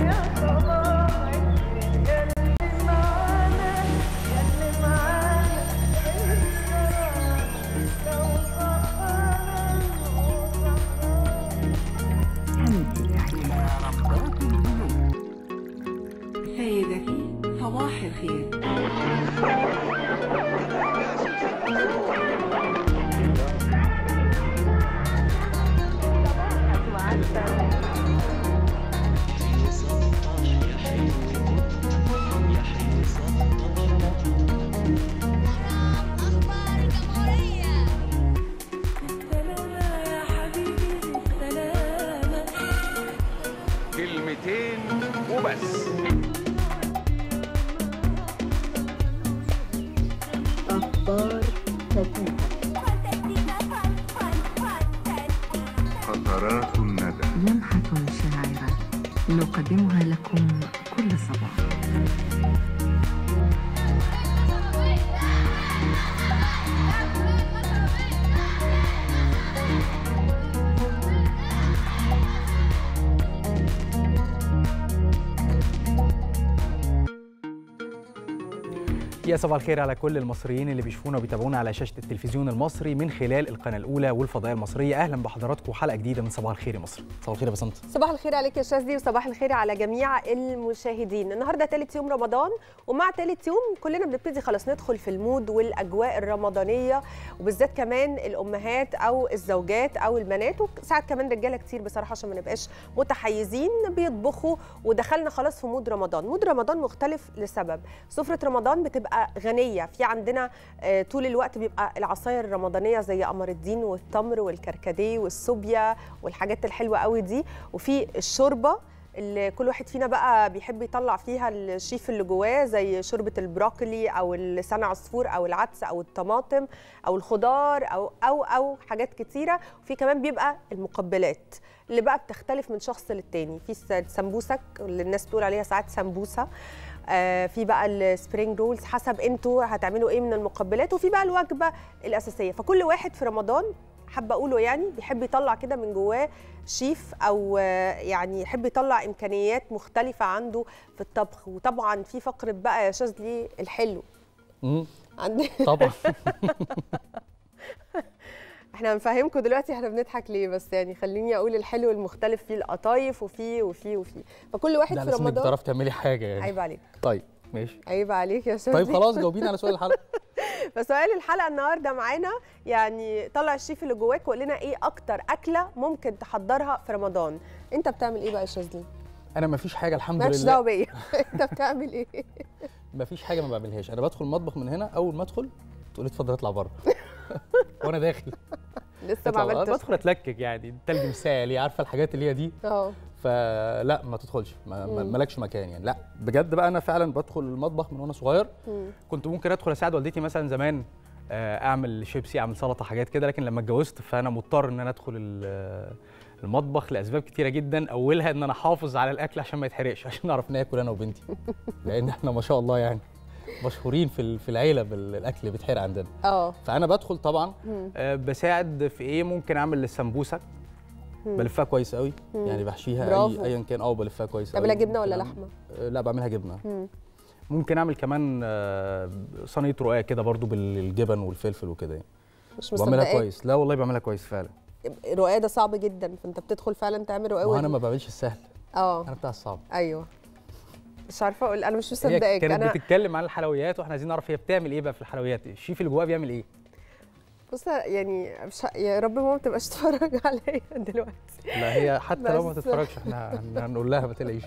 سيدتي صباح الخير أخبار الجمهورية سلامة يا حبيبي سلامة كلمتين وبس فانتستيكا فان فان فانتستيكا قطرات الندى لمحة شاعرة نقدمها لكم كل صباح يا صباح الخير على كل المصريين اللي بيشوفونا وبيتابعونا على شاشه التلفزيون المصري من خلال القناه الاولى والفضائيه المصريه اهلا بحضراتكم حلقه جديده من صباح الخير يا مصر صباح الخير يا بسنت صباح الخير عليك يا شاذلي وصباح الخير على جميع المشاهدين النهارده ثالث يوم رمضان ومع ثالث يوم كلنا بنبتدي خلاص ندخل في المود والاجواء الرمضانيه وبالذات كمان الامهات او الزوجات او البنات وساعات كمان رجاله كتير بصراحه عشان ما نبقاش متحيزين بيطبخوا ودخلنا خلاص في مود رمضان مود رمضان مختلف لسبب سفره رمضان بتبقى غنيه في عندنا آه، طول الوقت بيبقى العصاير الرمضانيه زي قمر الدين والتمر والكركديه والسوبيا والحاجات الحلوه قوي دي وفي الشوربه اللي كل واحد فينا بقى بيحب يطلع فيها الشيف اللي جواه زي شوربه البروكلي او لسان عصفور او العدس او الطماطم او الخضار او او او حاجات كتيره وفي كمان بيبقى المقبلات اللي بقى بتختلف من شخص للتاني في الس- السمبوسك اللي الناس بتقول عليها ساعات سمبوسه آه، في بقى السبرينج رولز حسب انتوا هتعملوا ايه من المقبلات وفي بقى الوجبه الاساسيه فكل واحد في رمضان حابه اقوله يعني بيحب يطلع كده من جواه شيف او آه، يعني يحب يطلع امكانيات مختلفه عنده في الطبخ وطبعا في فقره بقى يا شاذلي الحلو مم، عندنا طبعا احنا هنفهمكم دلوقتي احنا بنضحك ليه بس يعني خليني اقول الحلو المختلف فيه القطايف وفيه وفيه وفيه فكل واحد ده في على سنك رمضان بتعرفي تعملي حاجه يعني عيب عليك طيب ماشي عيب عليك يا شاذلي طيب خلاص جاوبيني على سؤال الحلقه فسؤال الحلقه النهارده معانا يعني طلع الشيف اللي جواك وقول لنا ايه اكتر اكله ممكن تحضرها في رمضان انت بتعمل ايه بقى يا شاذلي انا ما فيش حاجه الحمد مالكش لله دعوه بيا انت بتعمل ايه ما فيش حاجه ما بعملهاش انا بدخل المطبخ من هنا اول ما ادخل تقولي اتفضل اطلع بره وانا داخل لسه ما اطلع بره. عملتش بدخل اتلكك يعني التلج مسالي عارفه الحاجات اللي هي دي اه فلا ما تدخلش ما ما- مم. مالكش مكان يعني لا بجد بقى انا فعلا بدخل المطبخ من وانا صغير مم. كنت ممكن ادخل اساعد والدتي مثلا زمان آه، اعمل شيبسي اعمل سلطه حاجات كده لكن لما اتجوزت فانا مضطر ان انا ادخل ال- المطبخ لاسباب كتيره جدا اولها ان انا احافظ على الاكل عشان ما يتحرقش عشان نعرف ناكل انا وبنتي لان احنا ما شاء الله يعني مشهورين في ال- في العيله بالاكل اللي بيتحرق عندنا اه فانا بدخل طبعا مم. آه، بساعد في ايه ممكن اعمل السمبوسك مم. بلفها كويس قوي مم. يعني بحشيها برافو. اي ايا كان اه بلفها كويس تعملها قوي. جبنه ولا ممكن أعمل- لحمه آه، لا بعملها جبنه مم. ممكن اعمل كمان آه، صينيه رقاق كده برضو بالجبن والفلفل وكده يعني مش بعملها مصدقاك كويس لا والله بعملها كويس فعلا الرقاق ده صعب جدا فانت بتدخل فعلا تعمل رقاق وانا وال- ما بعملش السهل اه انا بتاع الصعب ايوه مش عارفه اقول انا مش هي مصدقاك كانت انا بتتكلم عن الحلويات واحنا عايزين نعرف هي بتعمل ايه بقى في الحلويات الشيف اللي جواها بيعمل ايه بص يعني مش ه- يا رب ماما ما تبقاش تتفرج عليا دلوقتي لا هي حتى لو ما بس- تتفرجش احنا هن- هنقول لها ما تقلقيش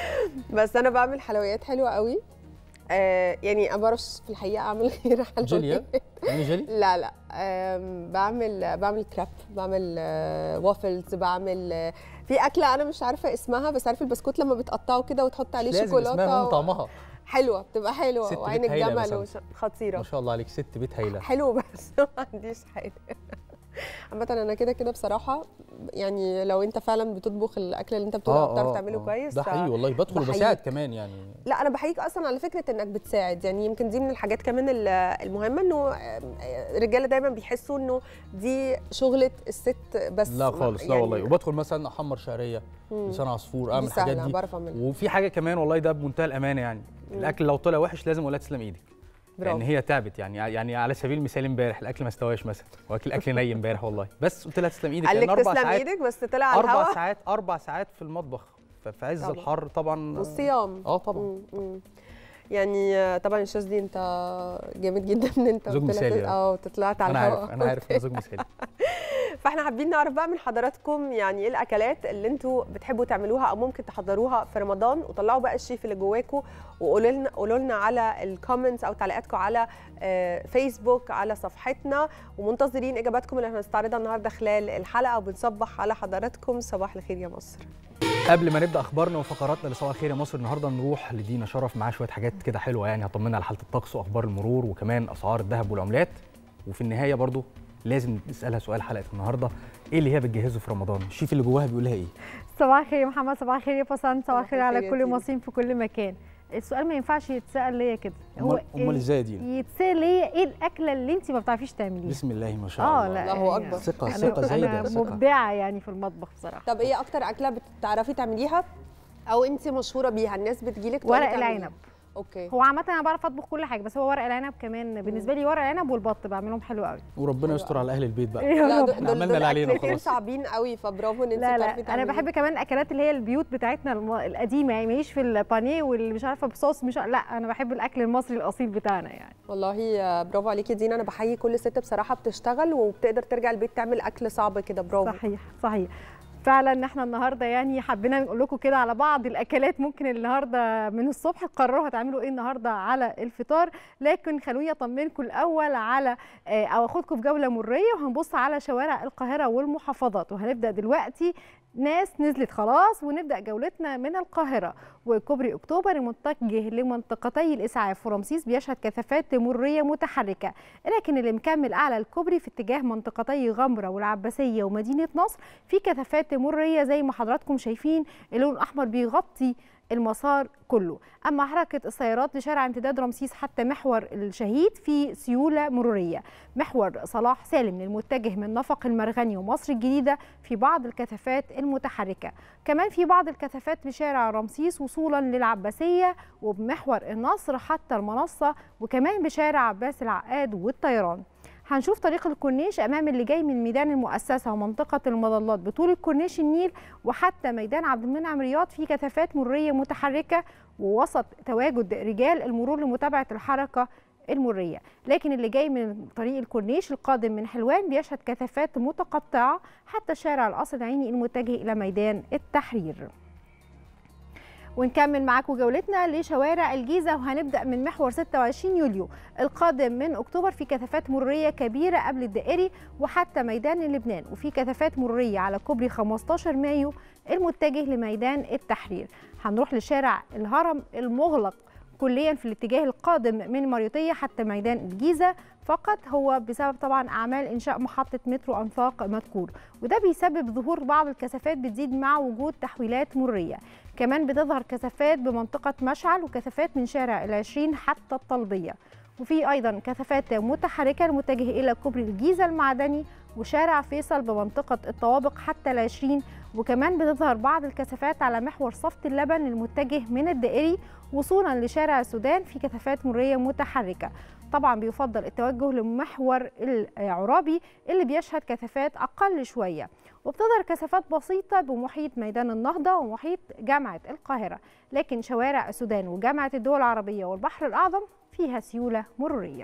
بس انا بعمل حلويات حلوه قوي آه يعني انا ما بعرفش في الحقيقه اعمل غير حلويات جيليا يعني جيلي لا لا آم، بعمل بعمل كراب بعمل آه، وافلز بعمل آه، في اكله انا مش عارفه اسمها بس عارف البسكوت لما بتقطعه كده وتحط عليه لازم شوكولاته اسمها المهم و- طعمها حلوه بتبقى حلوه ست وعين بيت هايلة الجمل مثلاً. وش... خطيره ما شاء الله عليك ست بيت هايله حلو بس ما عنديش حاجه عامة انا كده كده بصراحة يعني لو انت فعلا بتطبخ الاكل اللي انت بتقول آه، بتعرف آه، تعمله آه. كويس ده ف- حقيقي والله بدخل بحييك. وبساعد كمان يعني لا انا بحييك اصلا على فكره انك بتساعد يعني يمكن دي من الحاجات كمان ال- المهمه انه الرجاله دايما بيحسوا انه دي شغله الست بس لا خالص لا يعني والله وبدخل مثلا احمر شعريه مم. لسان عصفور دي اعمل الحاجات سهله دي بعرف اعملها وفي حاجه كمان والله ده بمنتهى الامانه يعني الاكل لو طلع وحش لازم اقول لها تسلم ايدك برافو. لان هي تعبت يعني يعني على سبيل المثال امبارح الاكل ما استواش مثلا واكل اكل ني امبارح والله بس قلت لها تسلم ايدك قال لان لك اربع تسلم ساعات ايدك بس طلع على اربع الهواء ساعات اربع ساعات في المطبخ ف- في عز طبعاً. الحر طبعا والصيام اه طبعا مم، مم. يعني آه، طبعا الشاذ انت جامد جدا ان انت زوج قلت لها مثالي تت- يعني. اه تطلعت على انا الهواء عارف انا عارف انا زوج مثالي فاحنا حابين نعرف بقى من حضراتكم يعني ايه الاكلات اللي انتوا بتحبوا تعملوها او ممكن تحضروها في رمضان وطلعوا بقى الشيف اللي جواكم وقولوا لنا قولوا لنا على الكومنتس او تعليقاتكم على آه، فيسبوك على صفحتنا ومنتظرين اجاباتكم اللي هنستعرضها النهارده خلال الحلقه وبنصبح على حضراتكم صباح الخير يا مصر قبل ما نبدا اخبارنا وفقراتنا لصباح الخير يا مصر النهارده نروح لدينا شرف معاه شويه حاجات كده حلوه يعني هطمنا على حاله الطقس واخبار المرور وكمان اسعار الذهب والعملات وفي النهايه برضو لازم نسالها سؤال حلقه النهارده ايه اللي هي بتجهزه في رمضان الشيف اللي جواها بيقول لها ايه صباح الخير يا محمد صباح الخير يا فسان صباح الخير الخير على يا كل دينا. المصريين في كل مكان السؤال ما ينفعش يتسال ليا كده امال امال ازاي يا دينا يتسال ليا ايه الاكله اللي انت ما بتعرفيش تعمليها بسم الله ما شاء اه الله لا الله يعني أكبر. ثقه أنا- ثقه زايده انا ثقه مبدعه يعني في المطبخ بصراحه طب ايه اكتر اكله بتعرفي تعمليها او انت مشهوره بيها الناس بتجيلك تقولي ورق تعمليها؟ العنب اوكي هو عامه انا بعرف اطبخ كل حاجه بس هو ورق العنب كمان بالنسبه لي ورق العنب والبط بعملهم حلو قوي وربنا يستر على اهل البيت بقى يا لا رب. دول إحنا دول عملنا دول اللي علينا أكلتين خلاص. صعبين قوي فبرافو ان انت لا بتعرفي لا انا تعمليهم. بحب كمان الاكلات اللي هي البيوت بتاعتنا الم- القديمه يعني ماليش في البانيه واللي مش عارفه بصوص مش لا انا بحب الاكل المصري الاصيل بتاعنا يعني والله آه، برافو عليكي دينا انا بحيي كل ست بصراحه بتشتغل وبتقدر ترجع البيت تعمل اكل صعب كده برافو صحيح صحيح فعلا ان احنا النهارده يعني حبينا نقول لكم كده على بعض الاكلات ممكن النهارده من الصبح تقرروا هتعملوا ايه النهارده على الفطار لكن خلوني اطمنكم الاول على آه، او اخدكم في جوله مريه وهنبص على شوارع القاهره والمحافظات وهنبدا دلوقتي ناس نزلت خلاص ونبدا جولتنا من القاهره وكوبري اكتوبر المتجه لمنطقتي الاسعاف ورمسيس بيشهد كثافات مريه متحركه لكن اللي مكمل اعلى الكوبري في اتجاه منطقتي غمره والعباسيه ومدينه نصر في كثافات مريه زي ما حضراتكم شايفين اللون الاحمر بيغطي المسار كله اما حركه السيارات لشارع امتداد رمسيس حتى محور الشهيد في سيوله مروريه محور صلاح سالم للمتجه من نفق المرغني ومصر الجديده في بعض الكثافات المتحركه كمان في بعض الكثافات بشارع رمسيس وصولا للعباسيه وبمحور النصر حتى المنصه وكمان بشارع عباس العقاد والطيران هنشوف طريق الكورنيش امام اللي جاي من ميدان المؤسسه ومنطقه المظلات بطول الكورنيش النيل وحتى ميدان عبد المنعم رياض في كثافات مريه متحركه ووسط تواجد رجال المرور لمتابعه الحركه المريه لكن اللي جاي من طريق الكورنيش القادم من حلوان بيشهد كثافات متقطعه حتى شارع القصر العيني المتجه الى ميدان التحرير ونكمل معاكم جولتنا لشوارع الجيزة وهنبدأ من محور 26 يوليو القادم من أكتوبر في كثافات مرورية كبيرة قبل الدائري وحتى ميدان لبنان وفي كثافات مرورية على كوبري 15 مايو المتجه لميدان التحرير هنروح لشارع الهرم المغلق كليا في الاتجاه القادم من مريوطية حتى ميدان الجيزة فقط هو بسبب طبعا أعمال إنشاء محطة مترو أنفاق مذكور وده بيسبب ظهور بعض الكثافات بتزيد مع وجود تحويلات مرية كمان بتظهر كثافات بمنطقة مشعل وكثافات من شارع العشرين حتى الطلبية وفي أيضا كثافات متحركة المتجه إلى كوبري الجيزة المعدني وشارع فيصل بمنطقة الطوابق حتى العشرين وكمان بتظهر بعض الكثافات على محور صفت اللبن المتجه من الدائري وصولا لشارع السودان في كثافات مرية متحركة طبعا بيفضل التوجه لمحور العرابي اللي بيشهد كثافات أقل شوية وبتظهر كثافات بسيطة بمحيط ميدان النهضة ومحيط جامعة القاهرة لكن شوارع السودان وجامعة الدول العربية والبحر الأعظم فيها سيولة مرورية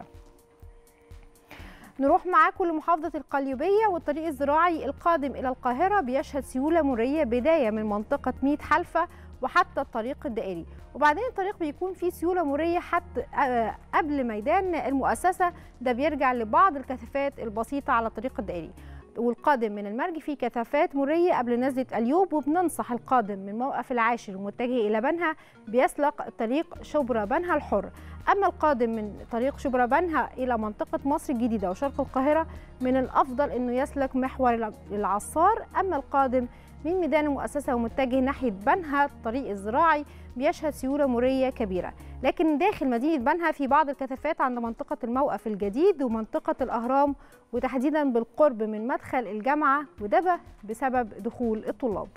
نروح معاكم لمحافظة القليوبية والطريق الزراعي القادم إلى القاهرة بيشهد سيولة مرورية بداية من منطقة ميت حلفة وحتى الطريق الدائري وبعدين الطريق بيكون فيه سيولة مرورية حتى آه، قبل ميدان المؤسسة ده بيرجع لبعض الكثافات البسيطة على الطريق الدائري والقادم من المرج في كثافات مرية قبل نزلة اليوب وبننصح القادم من موقف العاشر المتجه إلى بنها بيسلق طريق شبرا بنها الحر أما القادم من طريق شبرا بنها إلى منطقة مصر الجديدة وشرق القاهرة من الأفضل أنه يسلك محور العصار أما القادم من ميدان المؤسسة ومتجه ناحية بنها الطريق الزراعي بيشهد سيولة مرية كبيرة لكن داخل مدينة بنها في بعض الكثافات عند منطقة الموقف الجديد ومنطقة الأهرام وتحديدا بالقرب من مدخل الجامعة وده بسبب دخول الطلاب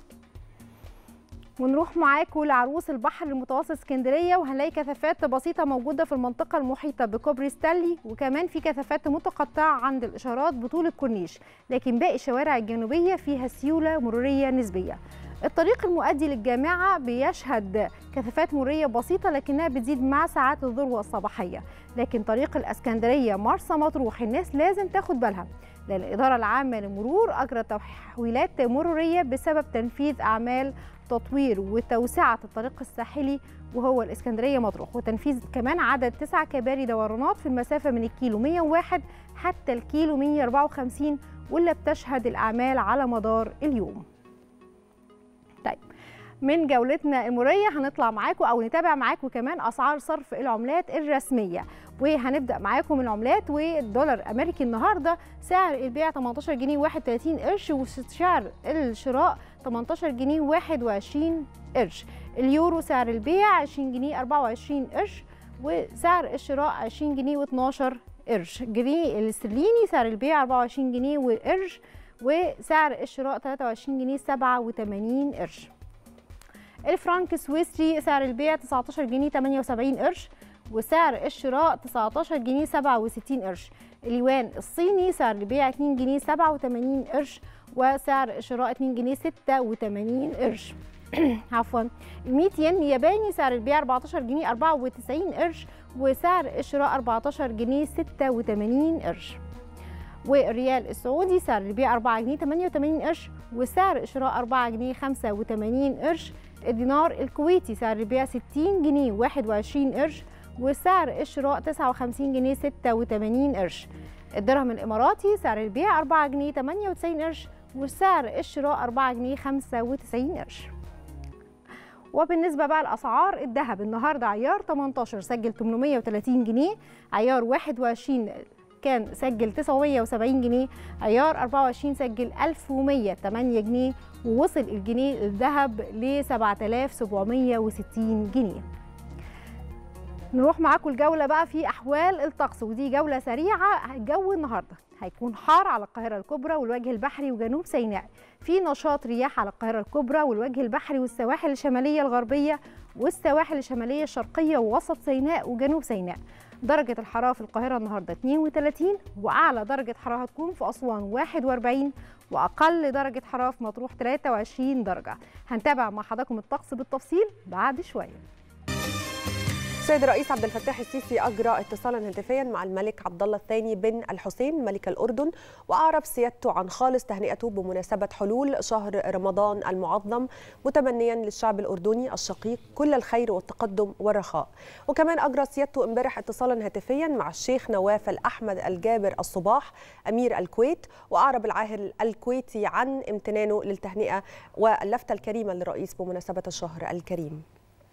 ونروح معاكم لعروس البحر المتوسط اسكندريه وهنلاقي كثافات بسيطه موجوده في المنطقه المحيطه بكوبري ستانلي وكمان في كثافات متقطعه عند الاشارات بطول الكورنيش لكن باقي الشوارع الجنوبيه فيها سيوله مروريه نسبيه الطريق المؤدي للجامعة بيشهد كثافات مرورية بسيطة لكنها بتزيد مع ساعات الذروة الصباحية لكن طريق الأسكندرية مرسى مطروح الناس لازم تاخد بالها لأن الإدارة العامة للمرور أجرت تحويلات مرورية بسبب تنفيذ أعمال تطوير وتوسعة الطريق الساحلي وهو الإسكندرية مطروح وتنفيذ كمان عدد تسع كباري دورانات في المسافة من الكيلو 101 حتى الكيلو 154 واللي بتشهد الأعمال على مدار اليوم طيب من جولتنا المريه هنطلع معاكم او نتابع معاكم كمان اسعار صرف العملات الرسميه وهنبدا معاكم من العملات والدولار امريكي النهارده سعر البيع 18 جنيه 31 قرش وسعر الشراء 18 جنيه 21 قرش اليورو سعر البيع 20 جنيه 24 قرش وسعر الشراء 20 جنيه و12 قرش جنيه الاسترليني سعر البيع 24 جنيه وقرش وسعر الشراء 23 جنيه 87 قرش الفرنك السويسري سعر البيع 19 جنيه 78 قرش وسعر الشراء 19 جنيه 67 قرش اليوان الصيني سعر البيع 2 جنيه 87 قرش وسعر الشراء 2 جنيه 86 قرش عفوا ال 100 ين ياباني سعر البيع 14 جنيه 94 قرش وسعر الشراء 14 جنيه 86 قرش والريال السعودي سعر البيع 4 جنيه 88 قرش وسعر الشراء 4 جنيه 85 قرش الدينار الكويتي سعر البيع 60 جنيه 21 قرش وسعر الشراء 59 جنيه 86 قرش الدرهم الاماراتي سعر البيع 4 جنيه 98 قرش وسعر الشراء 4 جنيه 95 قرش وبالنسبة بقى لأسعار الذهب النهاردة عيار 18 سجل 830 جنيه عيار 21 كان سجل 970 جنيه عيار 24 سجل 1108 جنيه ووصل الجنيه الذهب ل 7760 جنيه نروح معاكم الجولة بقى في أحوال الطقس ودي جولة سريعة الجو النهاردة هيكون حار على القاهرة الكبرى والوجه البحري وجنوب سيناء في نشاط رياح على القاهرة الكبرى والوجه البحري والسواحل الشمالية الغربية والسواحل الشمالية الشرقية ووسط سيناء وجنوب سيناء درجة الحرارة في القاهرة النهاردة 32 وأعلى درجة حرارة هتكون في أسوان 41 وأقل درجة حرارة في مطروح 23 درجة هنتابع مع حضراتكم الطقس بالتفصيل بعد شوية السيد الرئيس عبد الفتاح السيسي اجرى اتصالا هاتفيا مع الملك عبد الله الثاني بن الحسين ملك الاردن واعرب سيادته عن خالص تهنئته بمناسبه حلول شهر رمضان المعظم متمنيا للشعب الاردني الشقيق كل الخير والتقدم والرخاء وكمان اجرى سيادته امبارح اتصالا هاتفيا مع الشيخ نواف الاحمد الجابر الصباح امير الكويت واعرب العاهل الكويتي عن امتنانه للتهنئه واللفته الكريمه للرئيس بمناسبه الشهر الكريم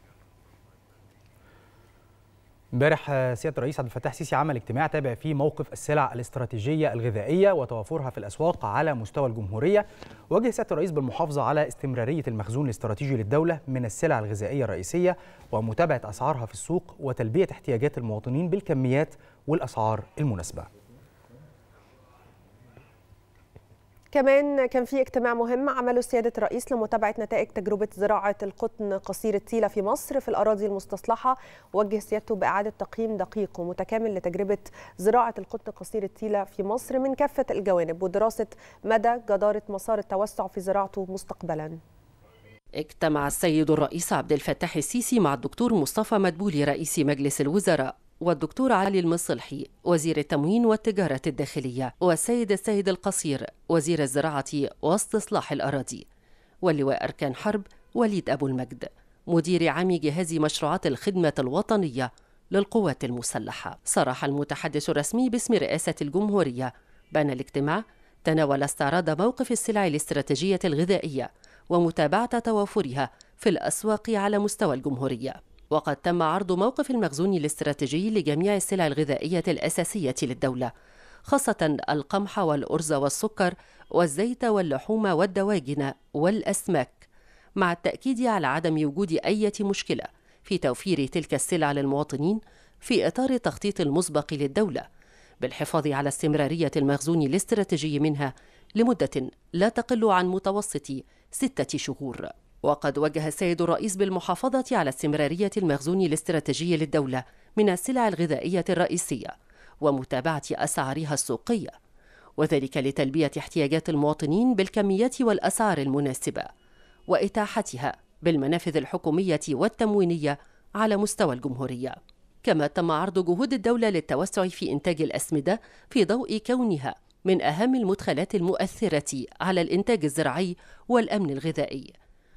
امبارح سياده الرئيس عبد الفتاح السيسي عمل اجتماع تابع فيه موقف السلع الاستراتيجيه الغذائيه وتوافرها في الاسواق على مستوى الجمهوريه وجه سياده الرئيس بالمحافظه على استمراريه المخزون الاستراتيجي للدوله من السلع الغذائيه الرئيسيه ومتابعه اسعارها في السوق وتلبيه احتياجات المواطنين بالكميات والاسعار المناسبه كمان كان في اجتماع مهم عمله سيادة الرئيس لمتابعة نتائج تجربة زراعة القطن قصير التيلة في مصر في الأراضي المستصلحة وجه سيادته بإعادة تقييم دقيق ومتكامل لتجربة زراعة القطن قصير التيلة في مصر من كافة الجوانب ودراسة مدى جدارة مسار التوسع في زراعته مستقبلاً اجتمع السيد الرئيس عبد الفتاح السيسي مع الدكتور مصطفى مدبولي رئيس مجلس الوزراء والدكتور علي المصلحي وزير التموين والتجارة الداخلية والسيد السيد القصير وزير الزراعة واستصلاح الأراضي واللواء أركان حرب وليد أبو المجد مدير عام جهاز مشروعات الخدمة الوطنية للقوات المسلحة صرح المتحدث الرسمي باسم رئاسة الجمهورية بأن الاجتماع تناول استعراض موقف السلع الاستراتيجية الغذائية ومتابعة توافرها في الأسواق على مستوى الجمهورية وقد تم عرض موقف المخزون الاستراتيجي لجميع السلع الغذائية الأساسية للدولة خاصة القمح والأرز والسكر والزيت واللحوم والدواجن والأسماك مع التأكيد على عدم وجود أي مشكلة في توفير تلك السلع للمواطنين في إطار التخطيط المسبق للدولة بالحفاظ على استمرارية المخزون الاستراتيجي منها لمدة لا تقل عن متوسط ستة شهور وقد وجه السيد الرئيس بالمحافظة على استمرارية المخزون الاستراتيجي للدولة من السلع الغذائية الرئيسية ومتابعة أسعارها السوقية وذلك لتلبية احتياجات المواطنين بالكميات والأسعار المناسبة وإتاحتها بالمنافذ الحكومية والتموينية على مستوى الجمهورية كما تم عرض جهود الدولة للتوسع في إنتاج الأسمدة في ضوء كونها من أهم المدخلات المؤثرة على الإنتاج الزراعي والأمن الغذائي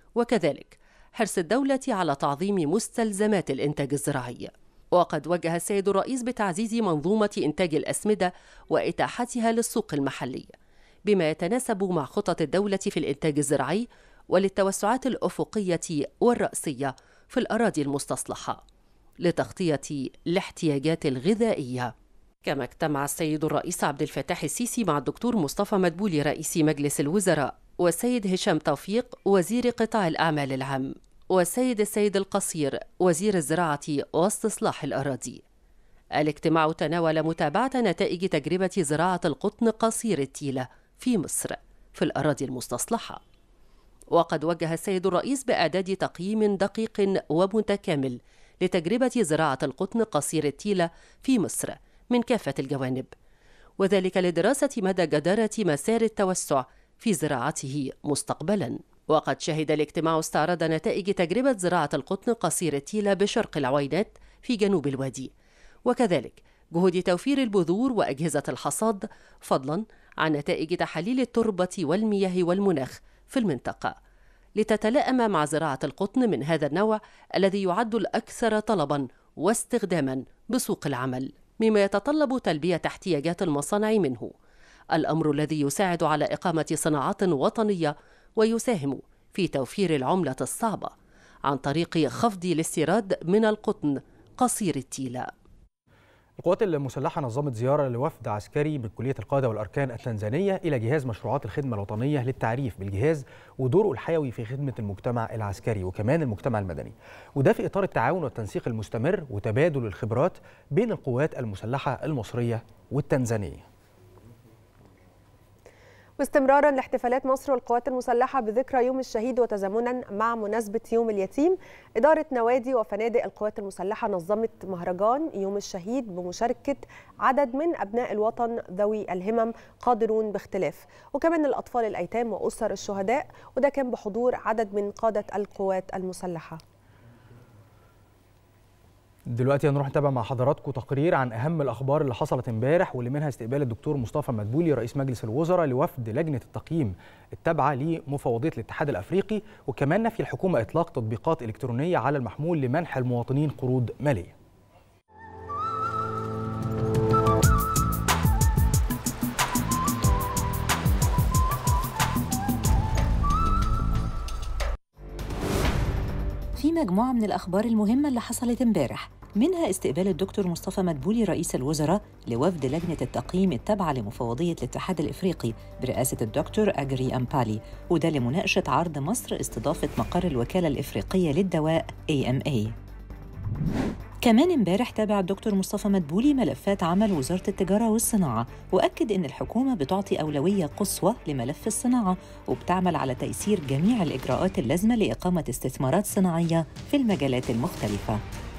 وكذلك حرص الدولة على تعظيم مستلزمات الإنتاج الزراعي وقد وجه السيد الرئيس بتعزيز منظومة إنتاج الأسمدة وإتاحتها للسوق المحلي بما يتناسب مع خطط الدولة في الإنتاج الزراعي وللتوسعات الأفقية والرأسية في الأراضي المستصلحة لتغطية الاحتياجات الغذائية كما اجتمع السيد الرئيس عبد الفتاح السيسي مع الدكتور مصطفى مدبولي رئيس مجلس الوزراء والسيد هشام توفيق وزير قطاع الأعمال العام والسيد السيد القصير وزير الزراعة واستصلاح الأراضي الاجتماع تناول متابعة نتائج تجربة زراعة القطن قصير التيلة في مصر في الأراضي المستصلحة وقد وجه السيد الرئيس بإعداد تقييم دقيق ومتكامل لتجربة زراعة القطن قصير التيلة في مصر من كافة الجوانب وذلك لدراسة مدى جدارة مسار التوسع في زراعته مستقبلا وقد شهد الاجتماع استعراض نتائج تجربة زراعة القطن قصير التيلة بشرق العوينات في جنوب الوادي وكذلك جهود توفير البذور وأجهزة الحصاد فضلا عن نتائج تحاليل التربة والمياه والمناخ في المنطقة لتتلائم مع زراعة القطن من هذا النوع الذي يعد الأكثر طلبا واستخداما بسوق العمل مما يتطلب تلبية احتياجات المصانع منه الأمر الذي يساعد على إقامة صناعات وطنية ويساهم في توفير العملة الصعبة عن طريق خفض الاستيراد من القطن قصير التيلة القوات المسلحة نظمت زيارة لوفد عسكري من كلية القادة والأركان التنزانية إلى جهاز مشروعات الخدمة الوطنية للتعريف بالجهاز ودوره الحيوي في خدمة المجتمع العسكري وكمان المجتمع المدني وده في إطار التعاون والتنسيق المستمر وتبادل الخبرات بين القوات المسلحة المصرية والتنزانية واستمرارا لاحتفالات مصر والقوات المسلحة بذكرى يوم الشهيد وتزامنا مع مناسبة يوم اليتيم إدارة نوادي وفنادق القوات المسلحة نظمت مهرجان يوم الشهيد بمشاركة عدد من أبناء الوطن ذوي الهمم قادرون باختلاف وكمان الأطفال الأيتام وأسر الشهداء وده كان بحضور عدد من قادة القوات المسلحة دلوقتي هنروح نتابع مع حضراتكم تقرير عن اهم الاخبار اللي حصلت امبارح واللي منها استقبال الدكتور مصطفى مدبولي رئيس مجلس الوزراء لوفد لجنه التقييم التابعه لمفوضيه الاتحاد الافريقي وكمان نفي الحكومه اطلاق تطبيقات الكترونيه على المحمول لمنح المواطنين قروض ماليه في مجموعة من الأخبار المهمة اللي حصلت امبارح منها استقبال الدكتور مصطفى مدبولي رئيس الوزراء لوفد لجنة التقييم التابعة لمفوضية الاتحاد الإفريقي برئاسة الدكتور أجري أمبالي وده لمناقشة عرض مصر استضافة مقر الوكالة الإفريقية للدواء AMA كمان امبارح تابع الدكتور مصطفى مدبولي ملفات عمل وزارة التجارة والصناعة وأكد إن الحكومة بتعطي أولوية قصوى لملف الصناعة وبتعمل على تيسير جميع الإجراءات اللازمة لإقامة استثمارات صناعية في المجالات المختلفة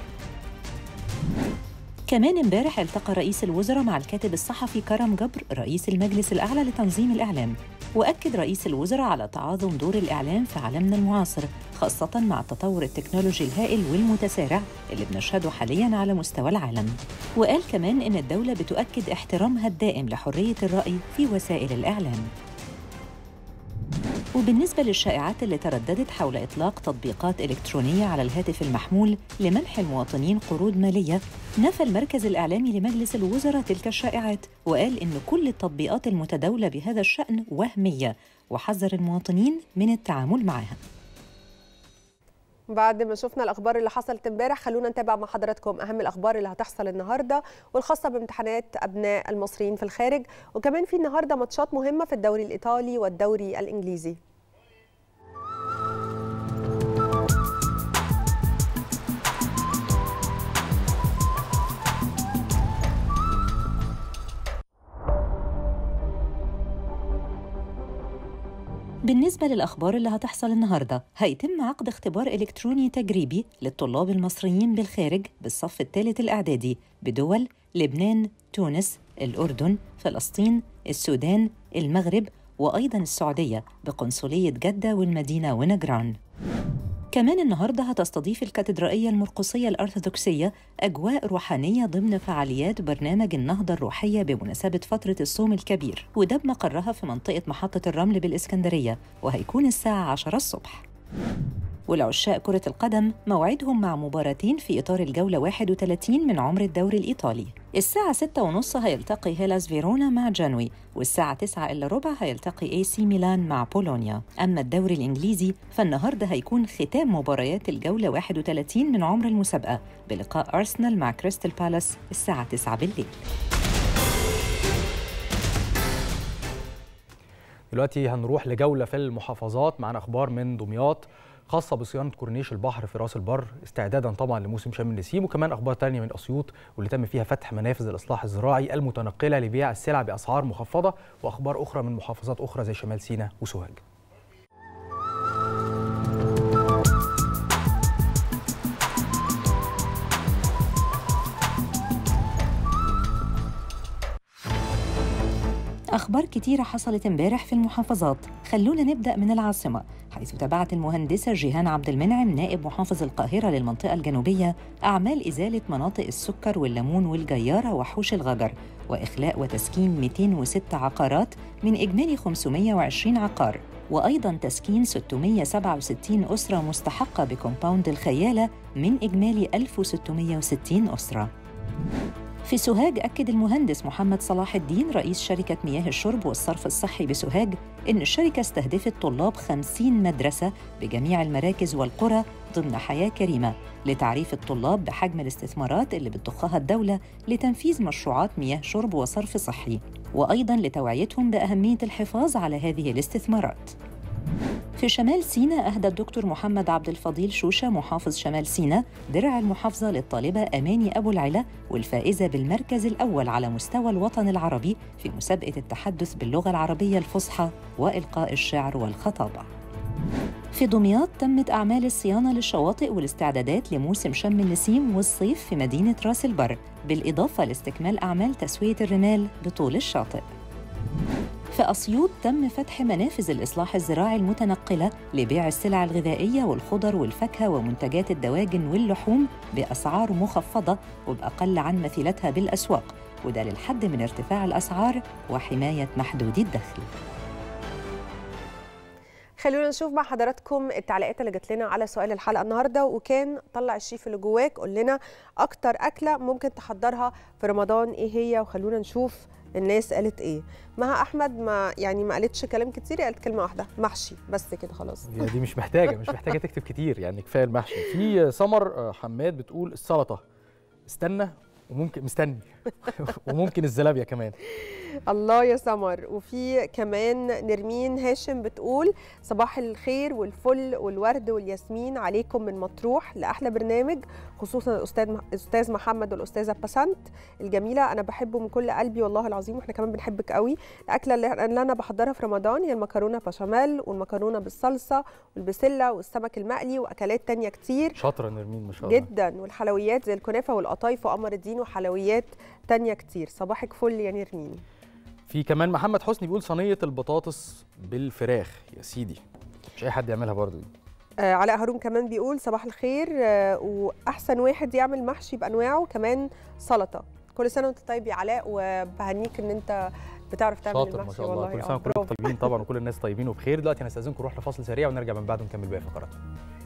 كمان امبارح التقى رئيس الوزراء مع الكاتب الصحفي كرم جبر رئيس المجلس الأعلى لتنظيم الإعلام وأكد رئيس الوزراء على تعاظم دور الإعلام في عالمنا المعاصر خاصة مع التطور التكنولوجي الهائل والمتسارع اللي بنشهده حاليا على مستوى العالم وقال كمان إن الدولة بتؤكد احترامها الدائم لحرية الرأي في وسائل الإعلام وبالنسبة للشائعات اللي ترددت حول إطلاق تطبيقات إلكترونية على الهاتف المحمول لمنح المواطنين قروض مالية نفى المركز الإعلامي لمجلس الوزراء تلك الشائعات وقال إن كل التطبيقات المتداولة بهذا الشأن وهمية وحذر المواطنين من التعامل معها بعد ما شفنا الاخبار اللي حصلت امبارح خلونا نتابع مع حضراتكم اهم الاخبار اللي هتحصل النهارده والخاصه بامتحانات ابناء المصريين في الخارج وكمان في النهارده ماتشات مهمه في الدوري الايطالي والدوري الانجليزي بالنسبة للأخبار اللي هتحصل النهاردة هيتم عقد اختبار إلكتروني تجريبي للطلاب المصريين بالخارج بالصف الثالث الإعدادي بدول لبنان، تونس، الأردن، فلسطين، السودان، المغرب وأيضا السعودية بقنصلية جدة والمدينة ونجران كمان النهاردة هتستضيف الكاتدرائية المرقصية الأرثوذكسية أجواء روحانية ضمن فعاليات برنامج النهضة الروحية بمناسبة فترة الصوم الكبير وده بمقرها في منطقة محطة الرمل بالإسكندرية وهيكون الساعة 10 الصبح والعشاق كرة القدم موعدهم مع مباراتين في إطار الجولة 31 من عمر الدوري الإيطالي الساعة 6 ونص هيلتقي هيلاس فيرونا مع جانوي والساعة 9 إلا ربع هيلتقي اي سي ميلان مع بولونيا أما الدوري الإنجليزي فالنهاردة هيكون ختام مباريات الجولة 31 من عمر المسابقة بلقاء أرسنال مع كريستال بالاس الساعة 9 بالليل دلوقتي هنروح لجولة في المحافظات معانا أخبار من دمياط خاصة بصيانة كورنيش البحر في راس البر استعدادا طبعا لموسم شم النسيم وكمان أخبار تانية من أسيوط واللي تم فيها فتح منافذ الإصلاح الزراعي المتنقلة لبيع السلع بأسعار مخفضة وأخبار أخرى من محافظات أخرى زي شمال سيناء وسوهاج أخبار كتيرة حصلت امبارح في المحافظات خلونا نبدأ من العاصمة حيث تابعت المهندسة جيهان عبد المنعم نائب محافظ القاهرة للمنطقة الجنوبية أعمال إزالة مناطق السكر والليمون والجيارة وحوش الغجر وإخلاء وتسكين 206 عقارات من إجمالي 520 عقار وأيضا تسكين 667 أسرة مستحقة بكومباوند الخيالة من إجمالي 1660 أسرة في سوهاج أكد المهندس محمد صلاح الدين رئيس شركة مياه الشرب والصرف الصحي بسوهاج إن الشركة استهدفت طلاب 50 مدرسة بجميع المراكز والقرى ضمن حياة كريمة لتعريف الطلاب بحجم الاستثمارات اللي بتضخها الدولة لتنفيذ مشروعات مياه شرب وصرف صحي وأيضاً لتوعيتهم بأهمية الحفاظ على هذه الاستثمارات في شمال سيناء أهدى الدكتور محمد عبد الفضيل شوشة محافظ شمال سيناء درع المحافظة للطالبة أماني أبو العلا والفائزة بالمركز الأول على مستوى الوطن العربي في مسابقة التحدث باللغة العربية الفصحى وإلقاء الشعر والخطابة في دمياط تمت أعمال الصيانة للشواطئ والاستعدادات لموسم شم النسيم والصيف في مدينة راس البر بالإضافة لاستكمال أعمال تسوية الرمال بطول الشاطئ في أسيوط تم فتح منافذ الإصلاح الزراعي المتنقلة لبيع السلع الغذائية والخضر والفاكهة ومنتجات الدواجن واللحوم بأسعار مخفضة وبأقل عن مثيلتها بالأسواق وده للحد من ارتفاع الأسعار وحماية محدودي الدخل خلونا نشوف مع حضراتكم التعليقات اللي جات لنا على سؤال الحلقه النهارده وكان طلع الشيف اللي جواك قول لنا اكتر اكله ممكن تحضرها في رمضان ايه هي وخلونا نشوف الناس قالت ايه مها احمد ما يعني ما قالتش كلام كتير قالت كلمه واحده محشي بس كده خلاص هي دي مش محتاجة مش محتاجة تكتب كتير يعني كفاية المحشي في سمر آه، حماد بتقول السلطة استنى وممكن مستني وممكن الزلابية كمان الله يا سمر وفي كمان نرمين هاشم بتقول صباح الخير والفل والورد والياسمين عليكم من مطروح لاحلى برنامج خصوصا الاستاذ الاستاذ محمد والاستاذه بسنت الجميله انا بحبه من كل قلبي والله العظيم واحنا كمان بنحبك قوي الاكله اللي اللي انا بحضرها في رمضان هي المكرونه بشاميل والمكرونه بالصلصه والبسله والسمك المقلي واكلات تانية كتير شاطرة نرمين ما شاء الله جدا والحلويات زي الكنافه والقطايف وقمر الدين وحلويات تانية كتير صباحك فل يا نرمين في كمان محمد حسني بيقول صينية البطاطس بالفراخ يا سيدي مش أي حد يعملها برضه دي آه علاء هارون كمان بيقول صباح الخير آه واحسن واحد يعمل محشي بانواعه كمان سلطه كل سنه وانت طيب يا علاء وبهنيك ان انت بتعرف تعمل شاطر ما المحشي شاء الله والله كل آه، سنه وكلكم برافو. طيبين طبعا وكل الناس طيبين وبخير دلوقتي انا استاذنكم نروح لفاصل سريع ونرجع من بعده نكمل باقي فقراتنا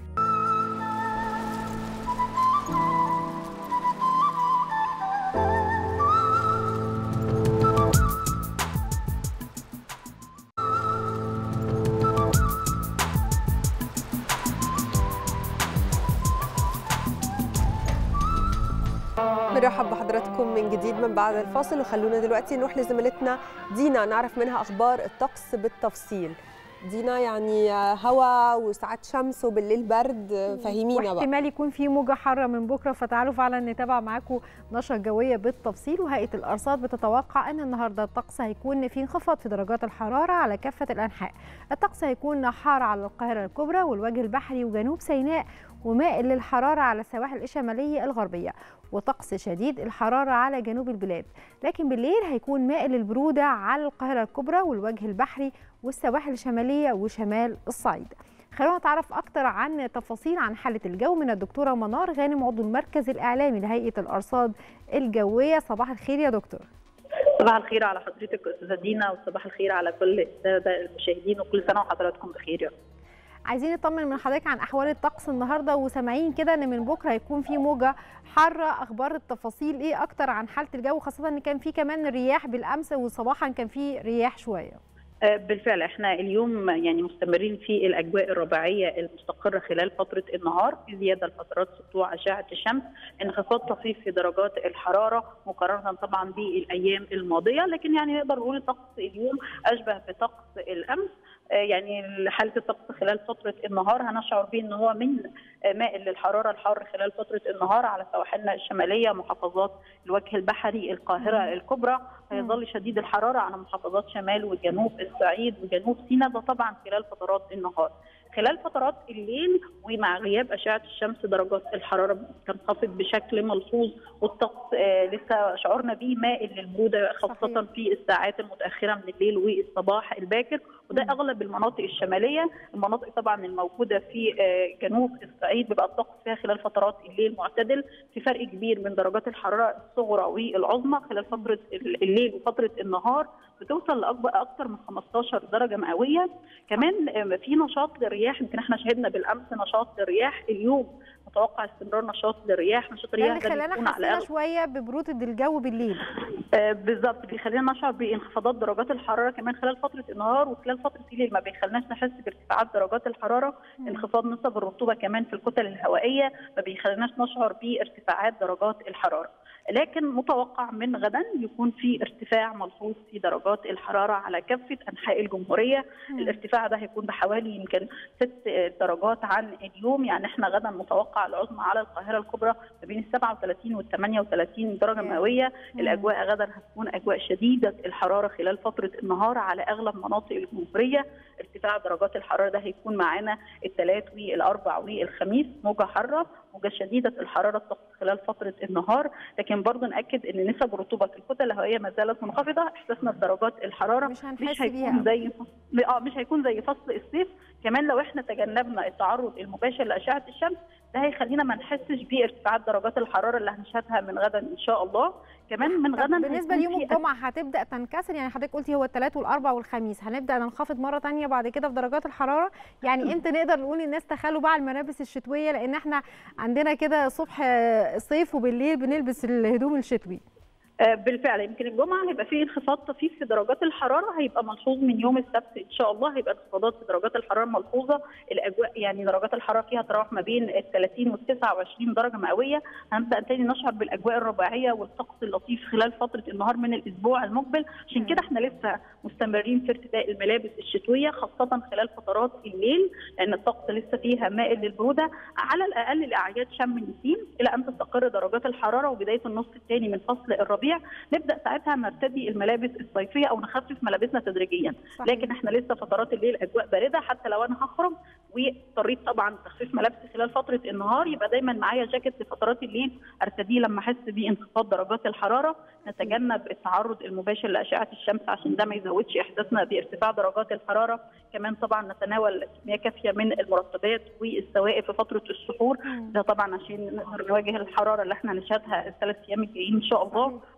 بنرحب بحضراتكم من جديد من بعد الفاصل وخلونا دلوقتي نروح لزميلتنا دينا نعرف منها اخبار الطقس بالتفصيل دينا يعني هوا وساعات شمس وبالليل برد فهمينا بقى واحتمال يكون في موجه حاره من بكره فتعالوا فعلا نتابع معاكم نشره جويه بالتفصيل وهيئه الارصاد بتتوقع ان النهارده الطقس هيكون في انخفاض في درجات الحراره على كافه الانحاء الطقس هيكون حار على القاهره الكبرى والوجه البحري وجنوب سيناء ومائل للحراره على السواحل الشماليه الغربيه وطقس شديد الحراره على جنوب البلاد لكن بالليل هيكون مائل للبروده على القاهره الكبرى والوجه البحري والسواحل الشماليه وشمال الصعيد خلونا نتعرف اكتر عن تفاصيل عن حاله الجو من الدكتوره منار غانم عضو المركز الاعلامي لهيئه الارصاد الجويه صباح الخير يا دكتور صباح الخير على حضرتك استاذه دينا وصباح الخير على كل الساده المشاهدين وكل سنه وحضراتكم بخير يا رب. عايزين نطمن من حضرتك عن احوال الطقس النهارده وسامعين كده ان من بكره هيكون في موجه حاره اخبار التفاصيل ايه اكتر عن حاله الجو خاصه ان كان في كمان رياح بالامس وصباحا كان في رياح شويه آه، بالفعل احنا اليوم يعني مستمرين في الاجواء الرباعيه المستقره خلال فتره النهار في زياده لفترات سطوع اشعه الشمس انخفاض طفيف في درجات الحراره مقارنه طبعا بالايام الماضيه لكن يعني نقدر نقول الطقس اليوم اشبه بطقس الامس آه، يعني حاله الطقس خلال فتره النهار هنشعر به ان هو من آه، مائل للحراره الحار خلال فتره النهار على سواحلنا الشماليه محافظات الوجه البحري القاهره الكبرى هيظل شديد الحراره على محافظات شمال وجنوب الصعيد وجنوب سيناء ده طبعا خلال فترات النهار خلال فترات الليل ومع غياب اشعه الشمس درجات الحراره تنخفض بشكل ملحوظ والطقس آه لسه شعورنا بيه مائل للبروده خاصه صحيح. في الساعات المتاخره من الليل والصباح الباكر وده اغلب المناطق الشماليه المناطق طبعا الموجوده في آه جنوب الصعيد بيبقى الطقس فيها خلال فترات الليل معتدل في فرق كبير من درجات الحراره الصغرى والعظمى خلال فتره الليل وفتره النهار بتوصل لاكبر اكثر من 15 درجه مئويه كمان آه، في نشاط للرياح يمكن احنا شهدنا بالامس نشاط للرياح اليوم متوقع استمرار نشاط للرياح نشاط ده الرياح اللي ده خلانا بيكون على حسينا أغلب شويه ببروده الجو بالليل آه، بالظبط بيخلينا نشعر بانخفاضات درجات الحراره كمان خلال فتره النهار وخلال فتره الليل ما بيخليناش نحس بارتفاعات درجات الحراره انخفاض نسب الرطوبه كمان في الكتل الهوائيه ما بيخليناش نشعر بارتفاعات درجات الحراره لكن متوقع من غدا يكون في ارتفاع ملحوظ في درجات الحراره على كافه انحاء الجمهوريه الارتفاع ده هيكون بحوالي يمكن ست درجات عن اليوم يعني احنا غدا متوقع العظمى على القاهره الكبرى ما بين ال 37 وال 38 درجه مئويه الاجواء غدا هتكون اجواء شديده الحراره خلال فتره النهار على اغلب مناطق الجمهوريه ارتفاع درجات الحراره ده هيكون معانا الثلاث والاربع والخميس موجه حاره موجه شديده الحراره الطقس خلال فتره النهار لكن برضه ناكد ان نسب الرطوبه في الكتل الهوائيه ما زالت منخفضه احساسنا بدرجات الحراره مش هنحس مش بيها هيكون زي فصل اه مش هيكون زي فصل الصيف كمان لو احنا تجنبنا التعرض المباشر لاشعه الشمس ده هيخلينا ما نحسش بارتفاعات درجات الحراره اللي هنشهدها من غدا ان شاء الله كمان من طب غدا بالنسبه هيكون ليوم في الجمعه هتبدا تنكسر يعني حضرتك قلتي هو الثلاث والاربع والخميس هنبدا ننخفض مره تانية بعد كده في درجات الحراره يعني امتى نقدر نقول للناس تخلوا بقى الملابس الشتويه لان احنا عندنا كده صبح آه، صيف وبالليل بنلبس الهدوم الشتوي آه، بالفعل يمكن الجمعه هيبقى فيه انخفاض طفيف في درجات الحراره هيبقى ملحوظ من يوم السبت ان شاء الله هيبقى انخفاضات في درجات الحراره ملحوظه الاجواء يعني درجات الحراره فيها تراوح ما بين ال 30 وال 29 درجه مئويه هنبدا تاني نشعر بالاجواء الرباعيه والطقس اللطيف خلال فتره النهار من الاسبوع المقبل عشان كده احنا لسه مستمرين في ارتداء الملابس الشتويه خاصه خلال فترات الليل لان الطقس لسه فيها مائل للبروده على الاقل لاعياد شم النسيم الى ان تستقر درجات الحراره وبدايه النصف الثاني من فصل الربيع نبدا ساعتها نرتدي الملابس الصيفيه او نخفف ملابسنا تدريجيا صحيح. لكن احنا لسه فترات الليل اجواء بارده حتى لو انا هخرج واضطريت طبعا تخفيف ملابسي خلال فتره النهار يبقى دايما معايا جاكيت لفترات الليل ارتديه لما احس بانخفاض درجات الحراره نتجنب التعرض المباشر لاشعه الشمس عشان ده ما يزودش احساسنا بارتفاع درجات الحراره كمان طبعا نتناول كميه كافيه من المرطبات والسوائل في فتره السحور ده طبعا عشان نقدر نواجه الحراره اللي احنا نشهدها الثلاث ايام الجايين ان شاء الله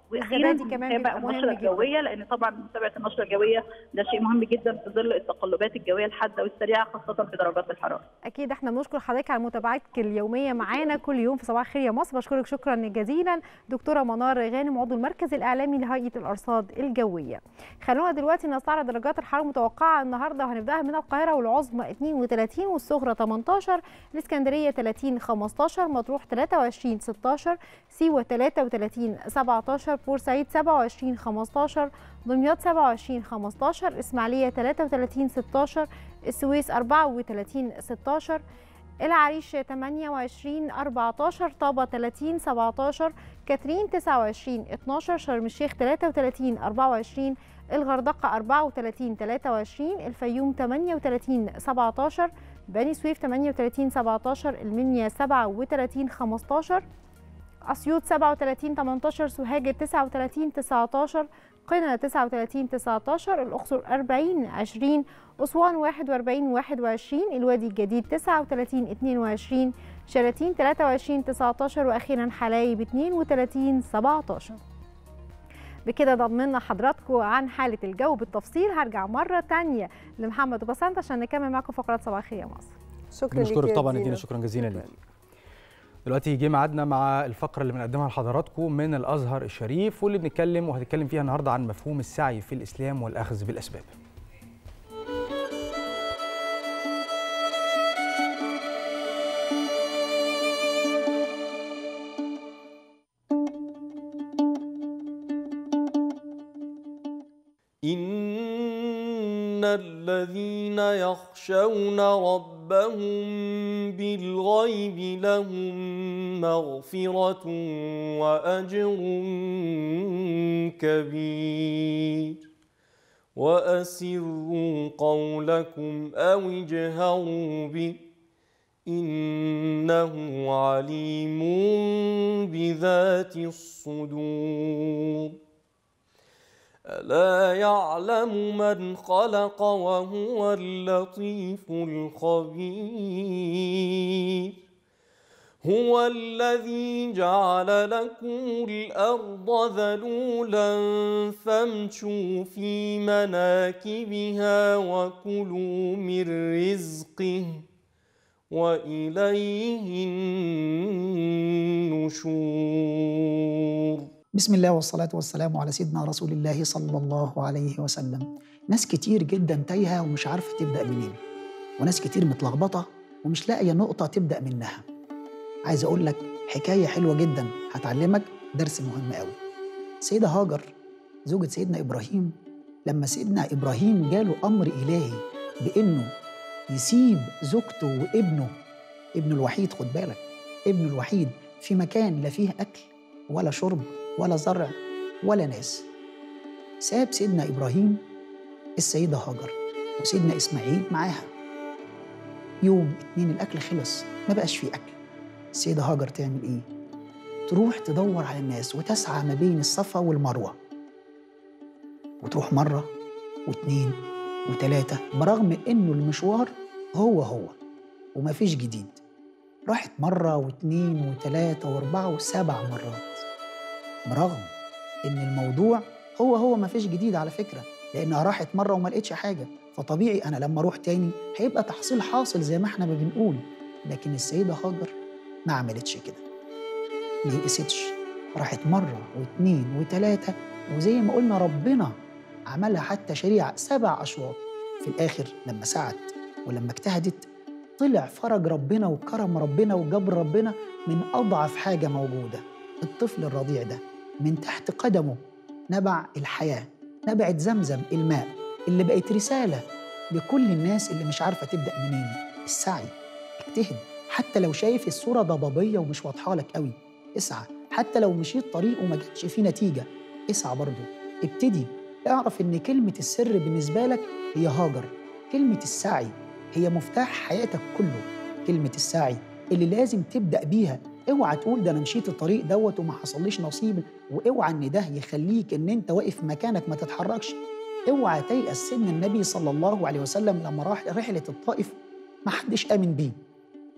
واخيرا الزبادي كمان نتابع بيبقى مهم النشره جدا. الجويه لان طبعا متابعه النشره الجويه ده شيء مهم جدا في ظل التقلبات الجويه الحاده والسريعه خاصه في درجات الحراره اكيد احنا بنشكر حضرتك على متابعتك اليوميه معانا كل يوم في صباح الخير يا مصر بشكرك شكرا جزيلا دكتوره منار غانم عضو المركز الاعلامي لهيئه الارصاد الجويه خلونا دلوقتي نستعرض درجات الحراره المتوقعه النهارده وهنبداها من القاهره والعظمى 32 والصغرى 18 الاسكندريه 30 15 مطروح 23 16 سيوه 33 17 بورسعيد 27 15 دمياط 27 15 اسماعيليه 33 16 السويس 34 16 العريش 28 14 طابة 30 17 كاترين 29 12 شرم الشيخ 33 24 الغردقة 34 23 الفيوم 38 17 بني سويف 38 17 المنيا 37 15 أسيوط 37 18 سوهاج 39 19 قنا 39 19 الأقصر 40 20 أسوان 41 21 الوادي الجديد 39 22 شلاتين 23 19 وأخيرا حلايب 32 17 بكده ضمنا حضراتكم عن حالة الجو بالتفصيل هرجع مرة تانية لمحمد وبسنت عشان نكمل معاكم فقرات صباح الخير يا مصر شكرا ليك بنشكرك يا طبعا دينا. ادينا شكرا جزيلا ليك دلوقتي جه ميعادنا مع الفقره اللي بنقدمها لحضراتكم من الازهر الشريف واللي بنتكلم وهنتكلم فيها النهارده عن مفهوم السعي في الاسلام والاخذ بالاسباب إن الذين يخشون ربهم بالغيب لهم مغفرة وأجر كبير وأسروا قولكم أو اجهروا به إنه عليم بذات الصدور ألا يعلم من خلق وهو اللطيف الخبير هو الذي جعل لكم الأرض ذلولا فامشوا في مناكبها وكلوا من رزقه وإليه النشور بسم الله والصلاة والسلام على سيدنا رسول الله صلى الله عليه وسلم ناس كتير جدا تايهة ومش عارفة تبدأ منين وناس كتير متلخبطة ومش لاقية نقطة تبدأ منها عايز أقول لك حكاية حلوة جدا هتعلمك درس مهم قوي سيدة هاجر زوجة سيدنا إبراهيم لما سيدنا إبراهيم جاله أمر إلهي بإنه يسيب زوجته وابنه ابنه الوحيد خد بالك ابنه الوحيد في مكان لا فيه أكل ولا شرب ولا زرع ولا ناس ساب سيدنا إبراهيم السيدة هاجر وسيدنا إسماعيل معاها يوم اتنين الأكل خلص ما بقاش فيه أكل السيدة هاجر تعمل إيه؟ تروح تدور على الناس وتسعى ما بين الصفا والمروة وتروح مرة واتنين وتلاتة برغم إنه المشوار هو هو ومفيش جديد راحت مرة واتنين وتلاتة وأربعة وسبع مرات برغم إن الموضوع هو هو مفيش جديد على فكرة لأنها راحت مرة وما لقيتش حاجة فطبيعي أنا لما أروح تاني هيبقى تحصيل حاصل زي ما احنا ما بنقول لكن السيدة هاجر ما عملتش كده ما يئستش راحت مرة واتنين وتلاتة وزي ما قلنا ربنا عملها حتى شريعة سبع أشواط في الآخر لما سعت ولما اجتهدت طلع فرج ربنا وكرم ربنا وجبر ربنا من أضعف حاجة موجودة الطفل الرضيع ده من تحت قدمه نبع الحياة نبعت زمزم الماء اللي بقت رسالة لكل الناس اللي مش عارفة تبدأ منين السعي اجتهد حتى لو شايف الصورة ضبابية ومش واضحة لك قوي اسعى حتى لو مشيت طريق وما جاتش فيه نتيجة اسعى برضه ابتدي اعرف ان كلمة السر بالنسبة لك هي هاجر كلمة السعي هي مفتاح حياتك كله كلمة السعي اللي لازم تبدأ بيها اوعى تقول ده انا مشيت الطريق دوت وما حصليش نصيب واوعى ان ده يخليك ان انت واقف مكانك ما تتحركش اوعى تيأس سن النبي صلى الله عليه وسلم لما راح رحلة الطائف ما حدش آمن بيه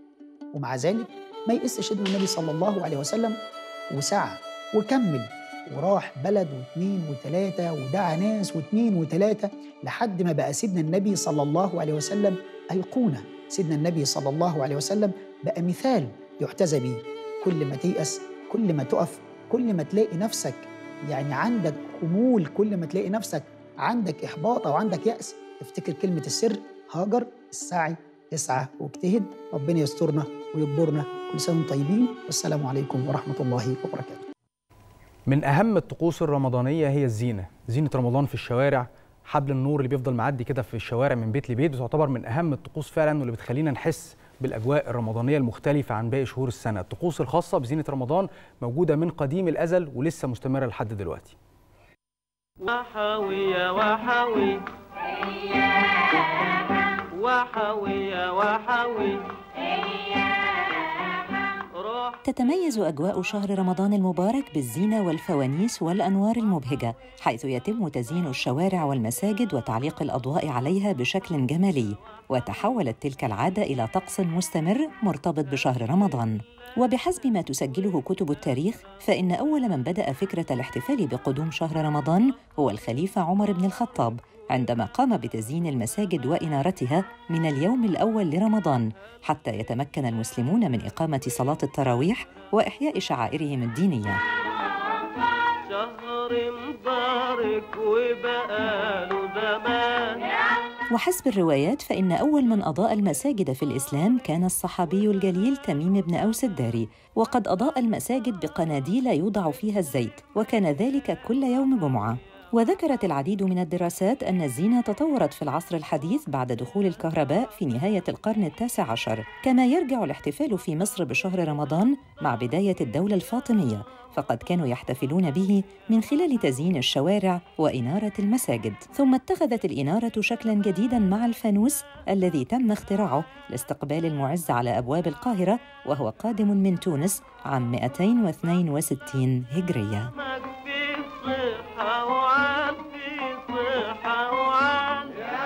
ومع ذلك ما يئسش ابن النبي صلى الله عليه وسلم وسعى وكمل وراح بلد واثنين وثلاثة ودعا ناس واثنين وثلاثة لحد ما بقى سيدنا النبي صلى الله عليه وسلم أيقونة سيدنا النبي صلى الله عليه وسلم بقى مثال يحتذى به كل ما تيأس كل ما تقف كل ما تلاقي نفسك يعني عندك خمول كل ما تلاقي نفسك عندك إحباط أو عندك يأس افتكر كلمة السر هاجر السعي اسعى واجتهد ربنا يسترنا ويجبرنا كل سنة وانتم طيبين والسلام عليكم ورحمة الله وبركاته من اهم الطقوس الرمضانيه هي الزينه زينه رمضان في الشوارع حبل النور اللي بيفضل معدي كده في الشوارع من بيت لبيت بتعتبر من اهم الطقوس فعلا واللي بتخلينا نحس بالاجواء الرمضانيه المختلفه عن باقي شهور السنه الطقوس الخاصه بزينه رمضان موجوده من قديم الازل ولسه مستمره لحد دلوقتي وحوي يا وحوي وحوي يا وحوي تتميز أجواء شهر رمضان المبارك بالزينة والفوانيس والأنوار المبهجة حيث يتم تزيين الشوارع والمساجد وتعليق الأضواء عليها بشكل جمالي وتحولت تلك العادة إلى طقس مستمر مرتبط بشهر رمضان وبحسب ما تسجله كتب التاريخ فإن أول من بدأ فكرة الاحتفال بقدوم شهر رمضان هو الخليفة عمر بن الخطاب عندما قام بتزيين المساجد وإنارتها من اليوم الأول لرمضان حتى يتمكن المسلمون من إقامة صلاة التراويح وإحياء شعائرهم الدينية شهر مبارك وبقاله زمان وحسب الروايات فإن أول من أضاء المساجد في الإسلام كان الصحابي الجليل تميم بن أوس الداري وقد أضاء المساجد بقناديل يوضع فيها الزيت وكان ذلك كل يوم جمعة وذكرت العديد من الدراسات أن الزينة تطورت في العصر الحديث بعد دخول الكهرباء في نهاية القرن التاسع عشر كما يرجع الاحتفال في مصر بشهر رمضان مع بداية الدولة الفاطمية فقد كانوا يحتفلون به من خلال تزيين الشوارع وإنارة المساجد ثم اتخذت الإنارة شكلا جديدا مع الفانوس الذي تم اختراعه لاستقبال المعز على أبواب القاهرة وهو قادم من تونس عام 262 هجرية في صحة وعال في صحة وعال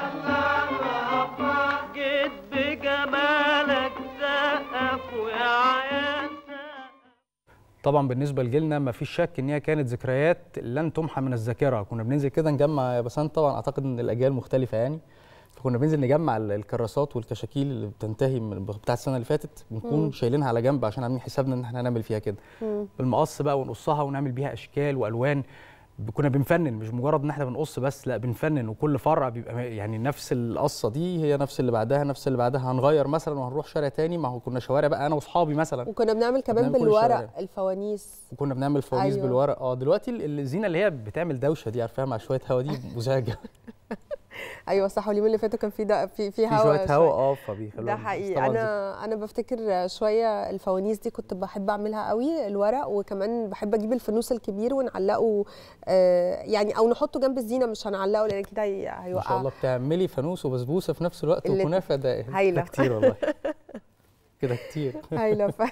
جيت بجمالك سقف ويا عيال طبعا بالنسبه لجيلنا ما فيش شك ان هي كانت ذكريات لن تمحى من الذاكره كنا بننزل كده نجمع يا بس أنا طبعا اعتقد ان الاجيال مختلفه يعني فكنا بننزل نجمع ال- الكراسات والكشاكيل اللي بتنتهي من بتاع السنه اللي فاتت بنكون مم. شايلينها على جنب عشان عاملين حسابنا ان احنا هنعمل فيها كده مم. بالمقص بقى ونقصها ونعمل بيها اشكال والوان ب- كنا بنفنن مش مجرد ان احنا بنقص بس لا بنفنن وكل فرع بيبقى م- يعني نفس القصه دي هي نفس اللي بعدها نفس اللي بعدها هنغير مثلا وهنروح شارع تاني ما هو كنا شوارع بقى انا واصحابي مثلا وكنا بنعمل كمان بنعمل كل بالورق الشوارع. الفوانيس وكنا بنعمل فوانيس أيوة. أيوة. بالورق اه دلوقتي ال- الزينه اللي هي بتعمل دوشه دي عارفاها مع شويه هوا دي مزعجه ايوه صح واليومين اللي فاتوا كان في ده في في في هوا شويه هوا اه فبيخلوها ده بس حقيقي طبعاً انا انا بفتكر شويه الفوانيس دي كنت بحب اعملها قوي الورق وكمان بحب اجيب الفانوس الكبير ونعلقه آه يعني او نحطه جنب الزينه مش هنعلقه لان كده هي- ما هيوقع شاء الله بتعملي فانوس وبسبوسه في نفس الوقت اللي- وكنافه ده هايلة. ده كتير والله كده كتير هايله ف...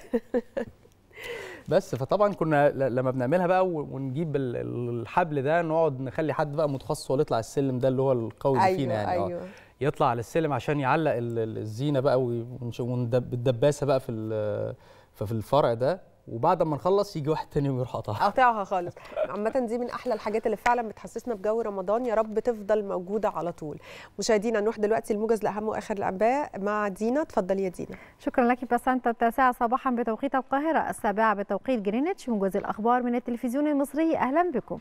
بس فطبعا كنا ل- لما بنعملها بقى و- ونجيب ال- ال- الحبل ده نقعد نخلي حد بقى متخصص هو اللي يطلع السلم ده اللي هو القوي اللي فينا ايوه يعني آه. ايوه يطلع على السلم عشان يعلق ال- ال- الزينه بقى والدباسه بقى في ال- ففي الفرع ده وبعد ما نخلص يجي واحد تاني ويروح قطعها قاطعها خالص عامة دي من أحلى الحاجات اللي فعلا بتحسسنا بجو رمضان يا رب تفضل موجودة على طول مشاهدينا نروح دلوقتي الموجز لأهم وآخر الأنباء مع دينا اتفضلي يا دينا شكرا لك بسنت التاسعة صباحا بتوقيت القاهرة السابعة بتوقيت جرينتش موجز الأخبار من التلفزيون المصري أهلا بكم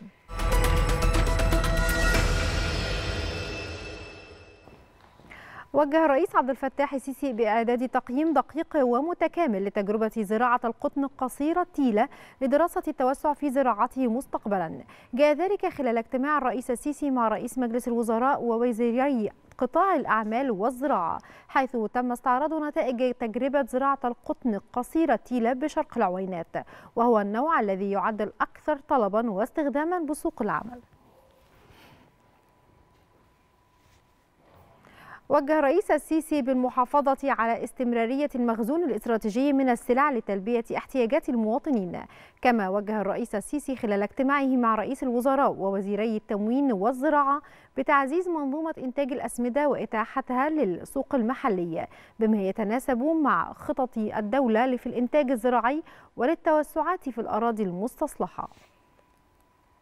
وجه الرئيس عبد الفتاح السيسي بإعداد تقييم دقيق ومتكامل لتجربة زراعة القطن قصير التيلة لدراسة التوسع في زراعته مستقبلا جاء ذلك خلال اجتماع الرئيس السيسي مع رئيس مجلس الوزراء ووزيري قطاع الأعمال والزراعة حيث تم استعراض نتائج تجربة زراعة القطن قصير التيلة بشرق العوينات وهو النوع الذي يعد الأكثر طلبا واستخداما بسوق العمل وجه الرئيس السيسي بالمحافظة على استمرارية المخزون الاستراتيجي من السلع لتلبية احتياجات المواطنين كما وجه الرئيس السيسي خلال اجتماعه مع رئيس الوزراء ووزيري التموين والزراعة بتعزيز منظومة إنتاج الأسمدة وإتاحتها للسوق المحلي بما يتناسب مع خطط الدولة في الإنتاج الزراعي وللتوسعات في الأراضي المستصلحة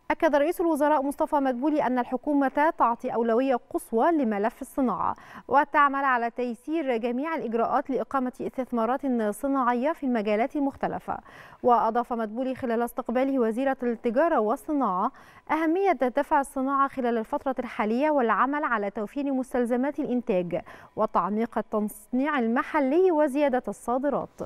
أكد رئيس الوزراء مصطفى مدبولي أن الحكومة تعطي أولوية قصوى لملف الصناعة وتعمل على تيسير جميع الإجراءات لإقامة استثمارات صناعية في المجالات المختلفة وأضاف مدبولي خلال استقباله وزيرة التجارة والصناعة أهمية دفع الصناعة خلال الفترة الحالية والعمل على توفير مستلزمات الإنتاج وتعميق التصنيع المحلي وزيادة الصادرات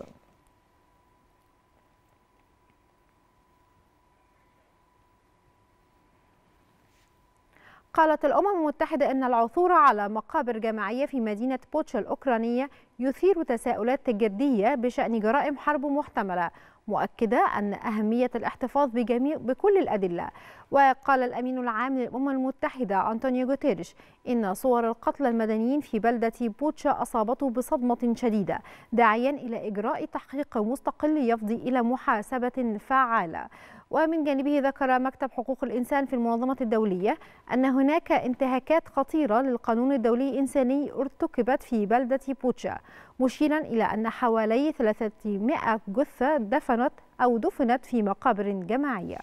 قالت الأمم المتحدة أن العثور على مقابر جماعية في مدينة بوتشا الأوكرانية يثير تساؤلات جدية بشأن جرائم حرب محتملة مؤكدة أن أهمية الاحتفاظ بجميع بكل الأدلة وقال الأمين العام للأمم المتحدة أنطونيو غوتيريش إن صور القتلى المدنيين في بلدة بوتشا أصابته بصدمة شديدة داعيا إلى إجراء تحقيق مستقل يفضي إلى محاسبة فعالة ومن جانبه ذكر مكتب حقوق الإنسان في المنظمة الدولية أن هناك انتهاكات خطيرة للقانون الدولي الإنساني ارتكبت في بلدة بوتشا مشيرا إلى أن حوالي 300 جثة دفنت أو دفنت في مقابر جماعية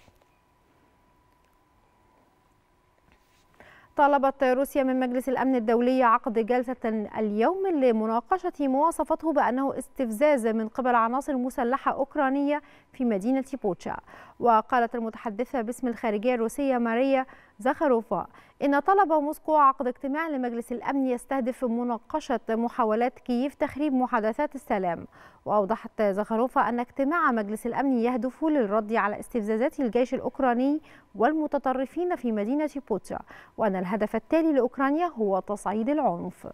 طالبت روسيا من مجلس الأمن الدولي عقد جلسة اليوم لمناقشة ما وصفته بأنه استفزاز من قبل عناصر مسلحة أوكرانية في مدينة بوتشا وقالت المتحدثة باسم الخارجية الروسية ماريا زخاروفا إن طلب موسكو عقد اجتماع لمجلس الأمن يستهدف مناقشة محاولات كييف تخريب محادثات السلام وأوضحت زخاروفا أن اجتماع مجلس الأمن يهدف للرد على استفزازات الجيش الأوكراني والمتطرفين في مدينة بوتشا وأن الهدف التالي لأوكرانيا هو تصعيد العنف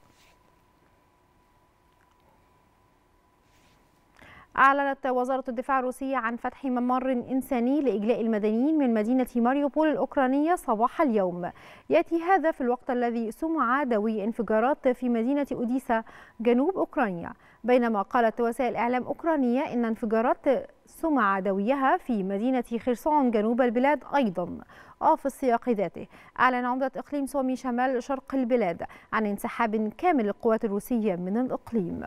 أعلنت وزارة الدفاع الروسية عن فتح ممر إنساني لإجلاء المدنيين من مدينة ماريوبول الأوكرانية صباح اليوم يأتي هذا في الوقت الذي سمع دوي انفجارات في مدينة أوديسا جنوب أوكرانيا بينما قالت وسائل إعلام أوكرانية إن انفجارات سمع دويها في مدينة خرسون جنوب البلاد أيضا وفي السياق ذاته أعلن عمدة إقليم سومي شمال شرق البلاد عن انسحاب كامل القوات الروسية من الإقليم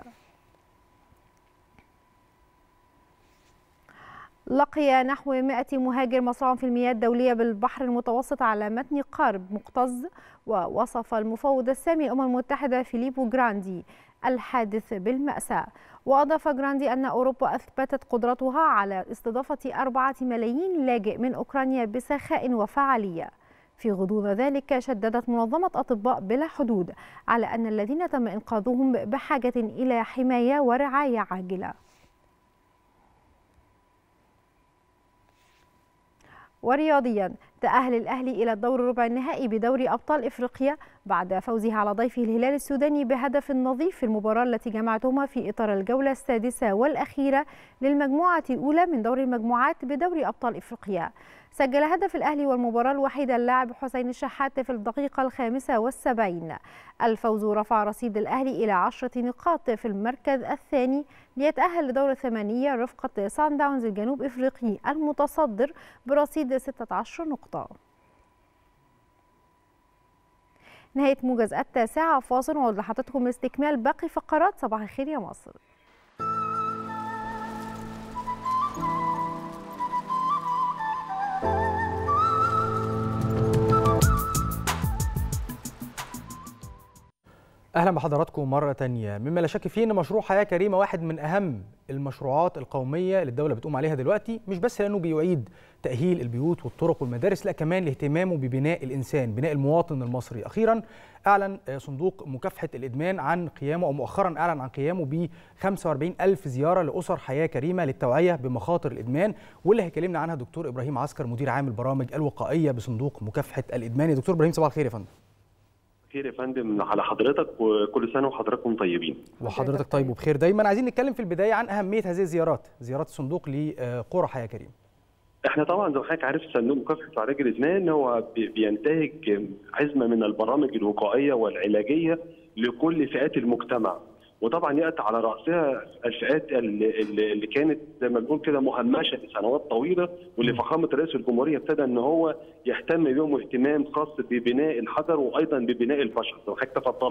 لقي نحو 100 مهاجر مصرعا في المياه الدولية بالبحر المتوسط على متن قارب مكتظ ووصف المفوض السامي الأمم المتحدة فيليبو جراندي الحادث بالمأساة وأضاف جراندي أن أوروبا أثبتت قدرتها على استضافة أربعة ملايين لاجئ من أوكرانيا بسخاء وفعالية في غضون ذلك شددت منظمة أطباء بلا حدود على أن الذين تم إنقاذهم بحاجة إلى حماية ورعاية عاجلة ورياضيا تأهل الأهلي إلى الدور ربع النهائي بدوري أبطال إفريقيا بعد فوزه على ضيفه الهلال السوداني بهدف نظيف في المباراة التي جمعتهما في إطار الجولة السادسة والأخيرة للمجموعة الأولى من دور المجموعات بدوري أبطال إفريقيا سجل هدف الأهلي والمباراة الوحيدة اللاعب حسين الشحات في الدقيقة الخامسة والسبعين الفوز رفع رصيد الأهلي إلى عشرة نقاط في المركز الثاني ليتأهل لدور الثمانية رفقة سان داونز الجنوب إفريقي المتصدر برصيد 16 نقطة نهاية موجز التاسعة فاصل وعود لحضراتكم لاستكمال باقي فقرات صباح الخير يا مصر اهلا بحضراتكم مره تانية مما لا شك فيه ان مشروع حياه كريمه واحد من اهم المشروعات القوميه اللي الدوله بتقوم عليها دلوقتي مش بس لانه بيعيد تاهيل البيوت والطرق والمدارس لا كمان لاهتمامه ببناء الانسان بناء المواطن المصري اخيرا اعلن صندوق مكافحه الادمان عن قيامه او مؤخرا اعلن عن قيامه ب 45 الف زياره لاسر حياه كريمه للتوعيه بمخاطر الادمان واللي هيكلمنا عنها دكتور ابراهيم عسكر مدير عام البرامج الوقائيه بصندوق مكافحه الادمان يا دكتور ابراهيم صباح الخير يا فندم خير يا فندم على حضرتك وكل سنه وحضراتكم طيبين. وحضرتك طيب وبخير دايما عايزين نتكلم في البدايه عن اهميه هذه الزيارات، زيارات الصندوق لقرى حياه كريم. احنا طبعا زي ما حضرتك عارف صندوق مكافحه وعلاج الادمان هو بينتهج عزمه من البرامج الوقائيه والعلاجيه لكل فئات المجتمع. وطبعا ياتي على راسها الفئات اللي, اللي كانت زي ما بنقول كده مهمشه لسنوات طويله واللي فخامه رئيس الجمهوريه ابتدى ان هو يهتم بهم اهتمام خاص ببناء الحجر وايضا ببناء البشر زي ما حضرتك تفضلت.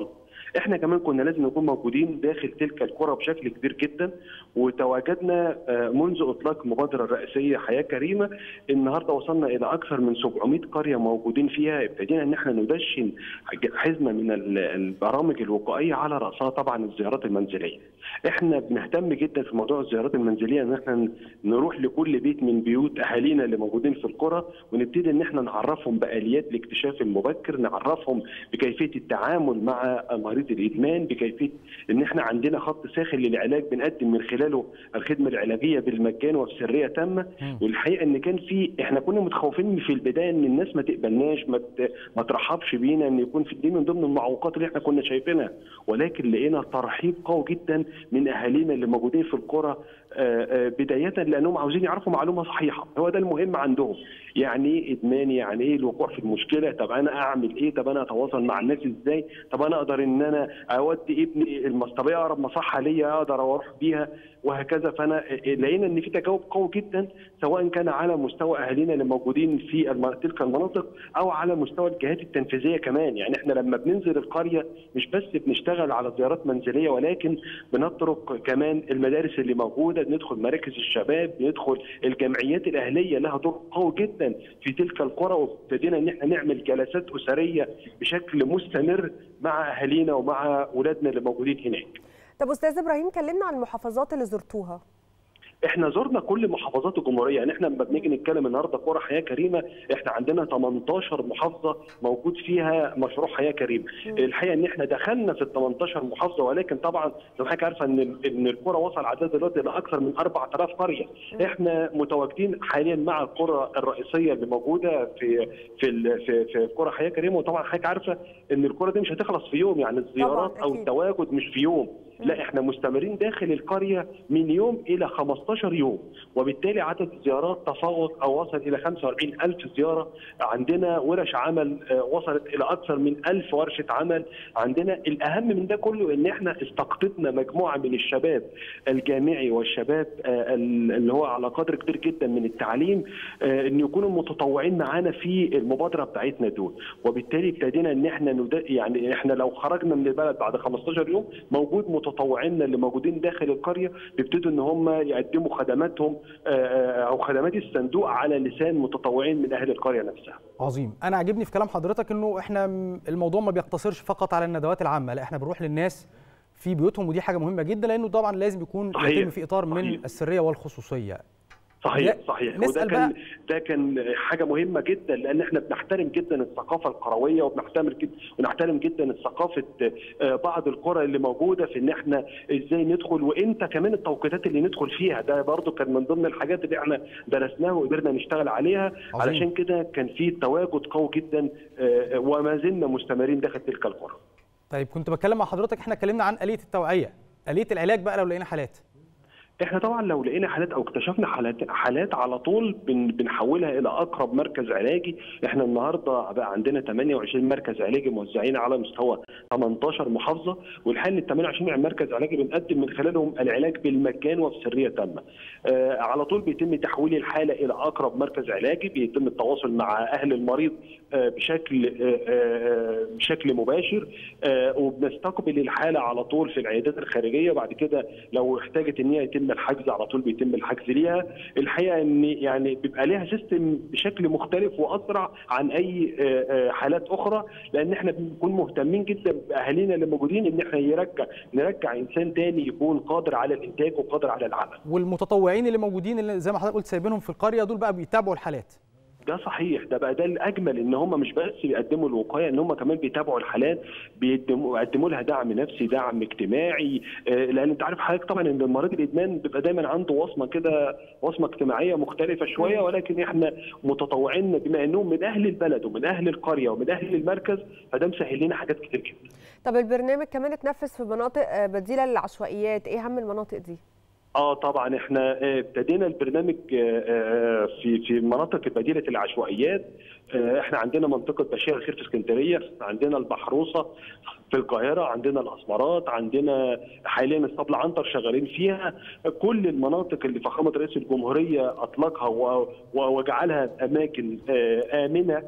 احنا كمان كنا لازم نكون موجودين داخل تلك القرى بشكل كبير جدا وتواجدنا آه، منذ اطلاق المبادره الرئيسيه حياه كريمه النهارده وصلنا الى اكثر من 700 قريه موجودين فيها ابتدينا ان احنا ندشن حزمه من ال- البرامج الوقائيه على راسها طبعا الزيارات المنزليه. احنا بنهتم جدا في موضوع الزيارات المنزليه ان احنا نروح لكل بيت من بيوت اهالينا اللي موجودين في القرى ونبتدي ان احنا نعرفهم باليات الاكتشاف المبكر، نعرفهم بكيفيه التعامل مع مريض الادمان، بكيفيه ان احنا عندنا خط ساخن للعلاج بنقدم من خلاله الخدمه العلاجيه بالمجان وفي سريه تامه، والحقيقه ان كان في احنا كنا متخوفين في البدايه ان الناس ما تقبلناش ما ت- ما ترحبش بينا ان يكون في دي من ضمن المعوقات اللي احنا كنا شايفينها ولكن لقينا ترحيب قوي جدا من اهالينا اللي موجودين في القرى آه، آه، بدايه لانهم عاوزين يعرفوا معلومه صحيحه هو ده المهم عندهم يعني ايه ادمان يعني ايه الوقوع في المشكله طب انا اعمل ايه طب انا اتواصل مع الناس ازاي طب انا اقدر ان انا اودي ابني المصطبيه اقرب مصحه ليا اقدر اروح بيها وهكذا فانا لقينا ان في تجاوب قوي جدا سواء كان على مستوى اهالينا اللي موجودين في الم- تلك المناطق او على مستوى الجهات التنفيذيه كمان يعني احنا لما بننزل القريه مش بس بنشتغل على زيارات منزليه ولكن بنطرق كمان المدارس اللي موجوده بندخل مراكز الشباب بندخل الجمعيات الاهليه لها دور قوي جدا في تلك القرى وابتدينا ان احنا نعمل جلسات اسريه بشكل مستمر مع اهالينا ومع اولادنا اللي موجودين هناك طب استاذ ابراهيم كلمنا عن المحافظات اللي زرتوها احنا زرنا كل محافظات الجمهوريه يعني احنا لما بنيجي نتكلم النهارده قرى حياه كريمه احنا عندنا 18 محافظه موجود فيها مشروع حياه كريمه الحقيقه ان احنا دخلنا في ال 18 محافظه ولكن طبعا زي ما حضرتك عارفه ان ال- ان القرى وصل عددها دلوقتي لاكثر من 4000 قريه احنا متواجدين حاليا مع القرى الرئيسيه اللي موجوده في في ال- في, في قرى حياه كريمه وطبعا حضرتك عارفه ان القرى دي مش هتخلص في يوم يعني الزيارات او التواجد مش في يوم لا احنا مستمرين داخل القريه من يوم الى 15 يوم وبالتالي عدد الزيارات تفوق او وصل الى 45 الف زياره عندنا ورش عمل آه، وصلت الى اكثر من 1000 ورشه عمل عندنا الاهم من ده كله ان احنا استقطبنا مجموعه من الشباب الجامعي والشباب آه، اللي هو على قدر كبير جدا من التعليم آه، ان يكونوا متطوعين معانا في المبادره بتاعتنا دول وبالتالي ابتدينا ان احنا ند... يعني احنا لو خرجنا من البلد بعد 15 يوم موجود متطوعينا اللي موجودين داخل القريه بيبتدوا ان هم يقدموا خدماتهم آه، آه، او خدمات الصندوق على لسان متطوعين من اهل القريه نفسها عظيم انا عاجبني في كلام حضرتك انه احنا م- الموضوع ما بيقتصرش فقط على الندوات العامه لا احنا بنروح للناس في بيوتهم ودي حاجه مهمه جدا لانه طبعا لازم يكون صحيح، يتم في اطار من السريه والخصوصيه صحيح لا، صحيح وده نسأل كان بقى- ده كان حاجه مهمه جدا لان احنا بنحترم جدا الثقافه القرويه وبنحترم جدا ونحترم جدا ثقافه آه، بعض القرى اللي موجوده في ان احنا ازاي ندخل وامتى كمان التوقيتات اللي ندخل فيها ده برضو كان من ضمن الحاجات اللي احنا درسناها وقدرنا نشتغل عليها عظيم. علشان كده كان في تواجد قوي جدا آه، وما زلنا مستمرين داخل تلك القرى طيب كنت بتكلم مع حضرتك احنا اتكلمنا عن آلية التوعية آلية العلاج بقى لو لقينا حالات احنا طبعا لو لقينا حالات او اكتشفنا حالات حالات على طول بن بنحولها الى اقرب مركز علاجي احنا النهارده بقى عندنا 28 مركز علاجي موزعين على مستوى 18 محافظه والحال ال 28 مركز علاجي بنقدم من خلالهم العلاج بالمجان وفي سريه تامه آه على طول بيتم تحويل الحاله الى اقرب مركز علاجي بيتم التواصل مع اهل المريض آه بشكل آه آه بشكل مباشر آه وبنستقبل الحاله على طول في العيادات الخارجيه وبعد كده لو احتاجت ان هي يتم الحجز على طول بيتم الحجز ليها الحقيقه ان يعني بيبقى ليها سيستم بشكل مختلف واسرع عن اي آه، آه، حالات اخرى لان احنا بنكون مهتمين جدا باهالينا اللي موجودين ان احنا يرجع نرجع انسان تاني يكون قادر على الانتاج وقادر على العمل والمتطوعين اللي موجودين اللي زي ما حضرتك قلت سايبينهم في القرية دول بقى بيتابعوا الحالات ده صحيح ده بقى ده الاجمل ان هم مش بس بيقدموا الوقايه ان هم كمان بيتابعوا الحالات بيقدموا بيقدموا لها دعم نفسي دعم اجتماعي آه، لان انت عارف حضرتك طبعا ان المريض الادمان بيبقى دايما عنده وصمه كده وصمه اجتماعيه مختلفه شويه ولكن احنا متطوعين بما انهم من اهل البلد ومن اهل القريه ومن اهل المركز فده مسهل لنا حاجات كتير جدا طب البرنامج كمان اتنفذ في مناطق آه، بديله للعشوائيات ايه اهم المناطق دي اه طبعا احنا آه، ابتدينا البرنامج آه، آه، في في مناطق بديله العشوائيات آه، احنا عندنا منطقه بشير الخير في اسكندريه عندنا البحروسه في القاهره عندنا الاسمرات عندنا حاليا اسطبل عنتر شغالين فيها كل المناطق اللي فخامه رئيس الجمهوريه اطلقها و- و- وجعلها اماكن آه، امنه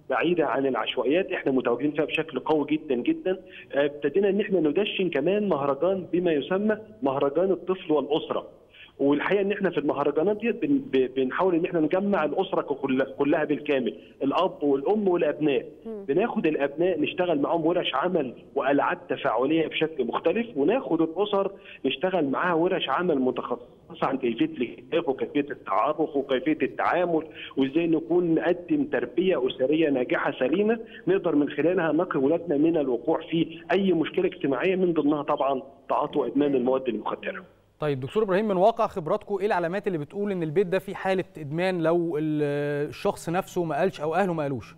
بعيده عن العشوائيات احنا متواجدين فيها بشكل قوي جدا جدا آه، ابتدينا ان احنا ندشن كمان مهرجان بما يسمى مهرجان الطفل والاسره والحقيقه ان احنا في المهرجانات دي بن- ب- بنحاول ان احنا نجمع الاسره كل- كلها بالكامل الاب والام والابناء بناخد الابناء نشتغل معاهم ورش عمل والعاب تفاعليه بشكل مختلف وناخد الاسر نشتغل معاها ورش عمل متخصصه عن كيفيه الاكتشاف وكيفيه التعرف وكيفيه التعامل وازاي نكون نقدم تربيه اسريه ناجحه سليمه نقدر من خلالها نقي ولادنا من الوقوع في اي مشكله اجتماعيه من ضمنها طبعا تعاطي وادمان المواد المخدره. طيب دكتور ابراهيم من واقع خبراتكم ايه العلامات اللي بتقول ان البيت ده فيه حاله ادمان لو ال- الشخص نفسه ما قالش او اهله ما قالوش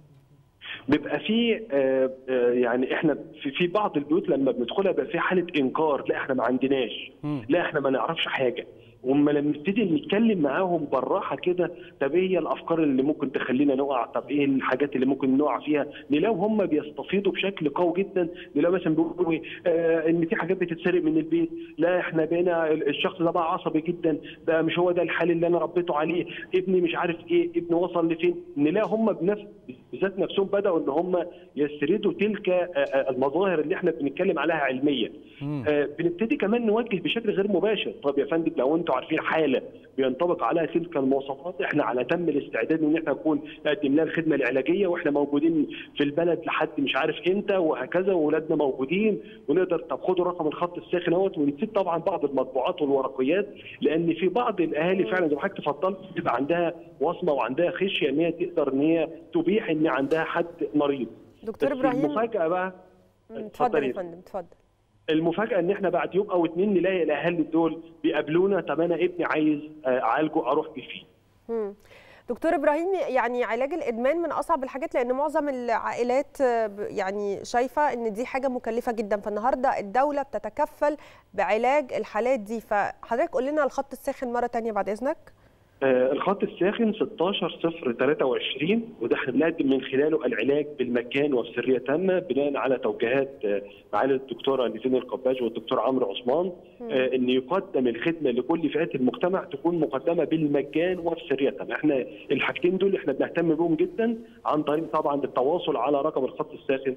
بيبقى في آه، آه، يعني احنا في في بعض البيوت لما بندخلها بيبقى في حاله انكار لا احنا ما عندناش لا احنا ما نعرفش حاجه وما لما نبتدي نتكلم معاهم بالراحه كده طب ايه هي الافكار اللي ممكن تخلينا نقع طب ايه الحاجات اللي ممكن نقع فيها نلاقيهم هم بيستفيضوا بشكل قوي جدا نلاقوا مثلا بيقولوا إيه، آه ان في حاجات بتتسرق من البيت لا احنا بقينا الشخص ده بقى عصبي جدا ده مش هو ده الحال اللي انا ربيته عليه ابني مش عارف ايه ابني وصل لفين نلاقي هم بنفس بذات نفسهم بداوا ان هم يسردوا تلك آه، آه، المظاهر اللي احنا بنتكلم عليها علميا آه، بنبتدي كمان نوجه بشكل غير مباشر طب يا فندم لو انتوا عارفين حاله بينطبق عليها تلك المواصفات احنا على تم الاستعداد ان احنا نكون نقدم لها الخدمه العلاجيه واحنا موجودين في البلد لحد مش عارف امتى وهكذا واولادنا موجودين ونقدر طب خدوا رقم الخط الساخن اهوت ونسيب طبعا بعض المطبوعات والورقيات لان في بعض الاهالي فعلا زي ما حضرتك اتفضلت بيبقى عندها وصمه وعندها خشيه ان هي تقدر ان هي تبيح ان عندها حد مريض دكتور بس إبراهيم. المفاجاه بقى اتفضل يا اتفضلي. فندم اتفضل المفاجاه ان احنا بعد يوم او اتنين نلاقي الاهالي دول بيقابلونا طب انا ابني عايز آه، اعالجه اروح بيه فيه مم. دكتور ابراهيم يعني علاج الادمان من اصعب الحاجات لان معظم العائلات آه، ب- يعني شايفه ان دي حاجه مكلفه جدا فالنهارده الدوله بتتكفل بعلاج الحالات دي فحضرتك قول لنا الخط الساخن مره تانية بعد اذنك آه، الخط الساخن 16023 وده احنا بنقدم من خلاله العلاج بالمجان وبسريه تامه بناء على توجيهات آه، معالي الدكتوره نيفين القباج والدكتور عمرو عثمان آه، ان يقدم الخدمه لكل فئات المجتمع تكون مقدمه بالمجان وبسريه تامه احنا الحاجتين دول احنا بنهتم بيهم جدا عن طريق طبعا التواصل على رقم الخط الساخن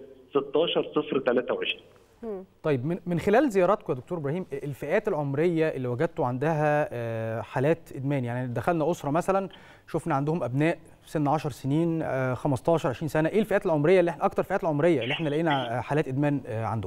16023 طيب من من خلال زياراتكم يا دكتور ابراهيم الفئات العمريه اللي وجدتوا عندها آه، حالات ادمان يعني دخلنا اسره مثلا شفنا عندهم ابناء في سن 10 سنين آه، 15 20 سنه ايه الفئات العمريه اللي احنا اكتر فئات العمريه اللي احنا لقينا آه، حالات ادمان آه، عندهم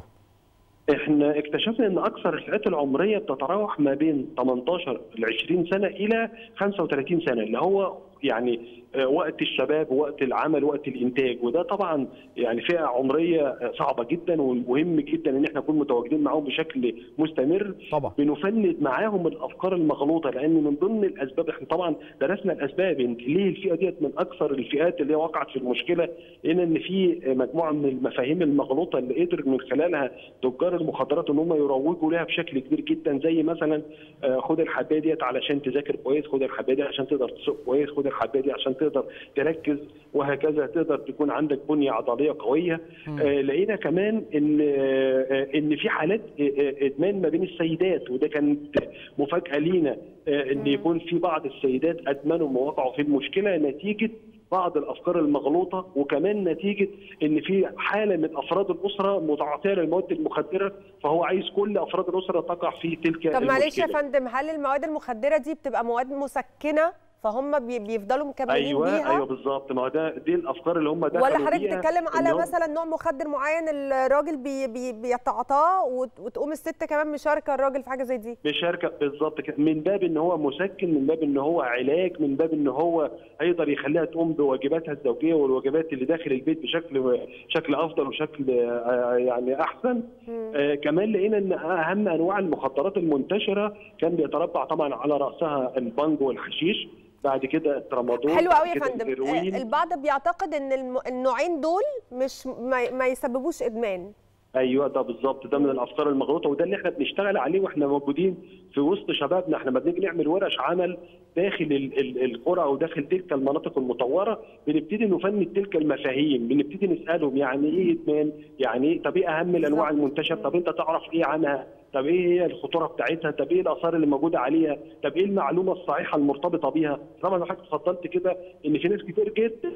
احنا اكتشفنا ان اكثر الفئات العمريه بتتراوح ما بين 18 ل 20 سنه الى 35 سنه اللي هو يعني آه، وقت الشباب وقت العمل وقت الانتاج وده طبعا يعني فئه عمريه آه، صعبه جدا ومهم جدا ان احنا نكون متواجدين معاهم بشكل مستمر طبعا بنفند معاهم الافكار المغلوطه لان من ضمن الاسباب احنا طبعا درسنا الاسباب إن ليه الفئه ديت من اكثر الفئات اللي هي وقعت في المشكله لان ان في مجموعه من المفاهيم المغلوطه اللي قدر من خلالها تجار المخدرات ان هم يروجوا لها بشكل كبير جدا زي مثلا آه، خد الحبايه ديت علشان تذاكر كويس خد الحبايه دي عشان تقدر تسوق كويس خد الحبايه دي عشان تقدر تركز وهكذا تقدر تكون عندك بنيه عضليه قويه آه، لقينا كمان ان آه، ان في حالات آه، آه، ادمان ما بين السيدات وده كانت مفاجاه لينا آه، ان يكون في بعض السيدات ادمنوا ووقعوا في المشكله نتيجه بعض الافكار المغلوطه وكمان نتيجه ان في حاله من افراد الاسره متعاطيه للمواد المخدره فهو عايز كل افراد الاسره تقع في تلك طب معلش يا المشكلة. فندم هل المواد المخدره دي بتبقى مواد مسكنه فهم بي- بيفضلوا مكملين ايوه بيها ايوه بالظبط ما هو ده دي الافكار اللي هم دخلوا ولا حضرتك بيها بتتكلم إن على هم- مثلا نوع مخدر معين الراجل بي بي بيتعاطاه وت- وتقوم الست كمان مشاركه الراجل في حاجه زي دي بشركه بالظبط كده من باب ان هو مسكن من باب ان هو علاج من باب ان هو هيقدر يخليها تقوم بواجباتها الزوجيه والواجبات اللي داخل البيت بشكل شكل افضل وشكل آه، يعني احسن آه كمان لقينا ان اهم انواع المخدرات المنتشره كان بيتربع طبعا على راسها البانج والحشيش بعد كده الترامادول حلو بعد قوي يا كده فندم الهيروين. آه، البعض بيعتقد ان الم- النوعين دول مش ما, ما يسببوش ادمان ايوه ده بالظبط ده من الافكار المغلوطه وده اللي احنا بنشتغل عليه واحنا موجودين في وسط شبابنا احنا لما بنيجي نعمل ورش عمل داخل ال- ال- القرى او داخل تلك المناطق المطوره بنبتدي نفند تلك المفاهيم بنبتدي نسالهم يعني ايه ادمان يعني ايه طب ايه اهم الانواع المنتشره طب انت تعرف ايه عنها طب ايه هي الخطوره بتاعتها طب ايه الاثار اللي موجوده عليها طب ايه المعلومه الصحيحه المرتبطه بيها طبعا حضرتك اتفضلت كده ان في ناس كتير جدا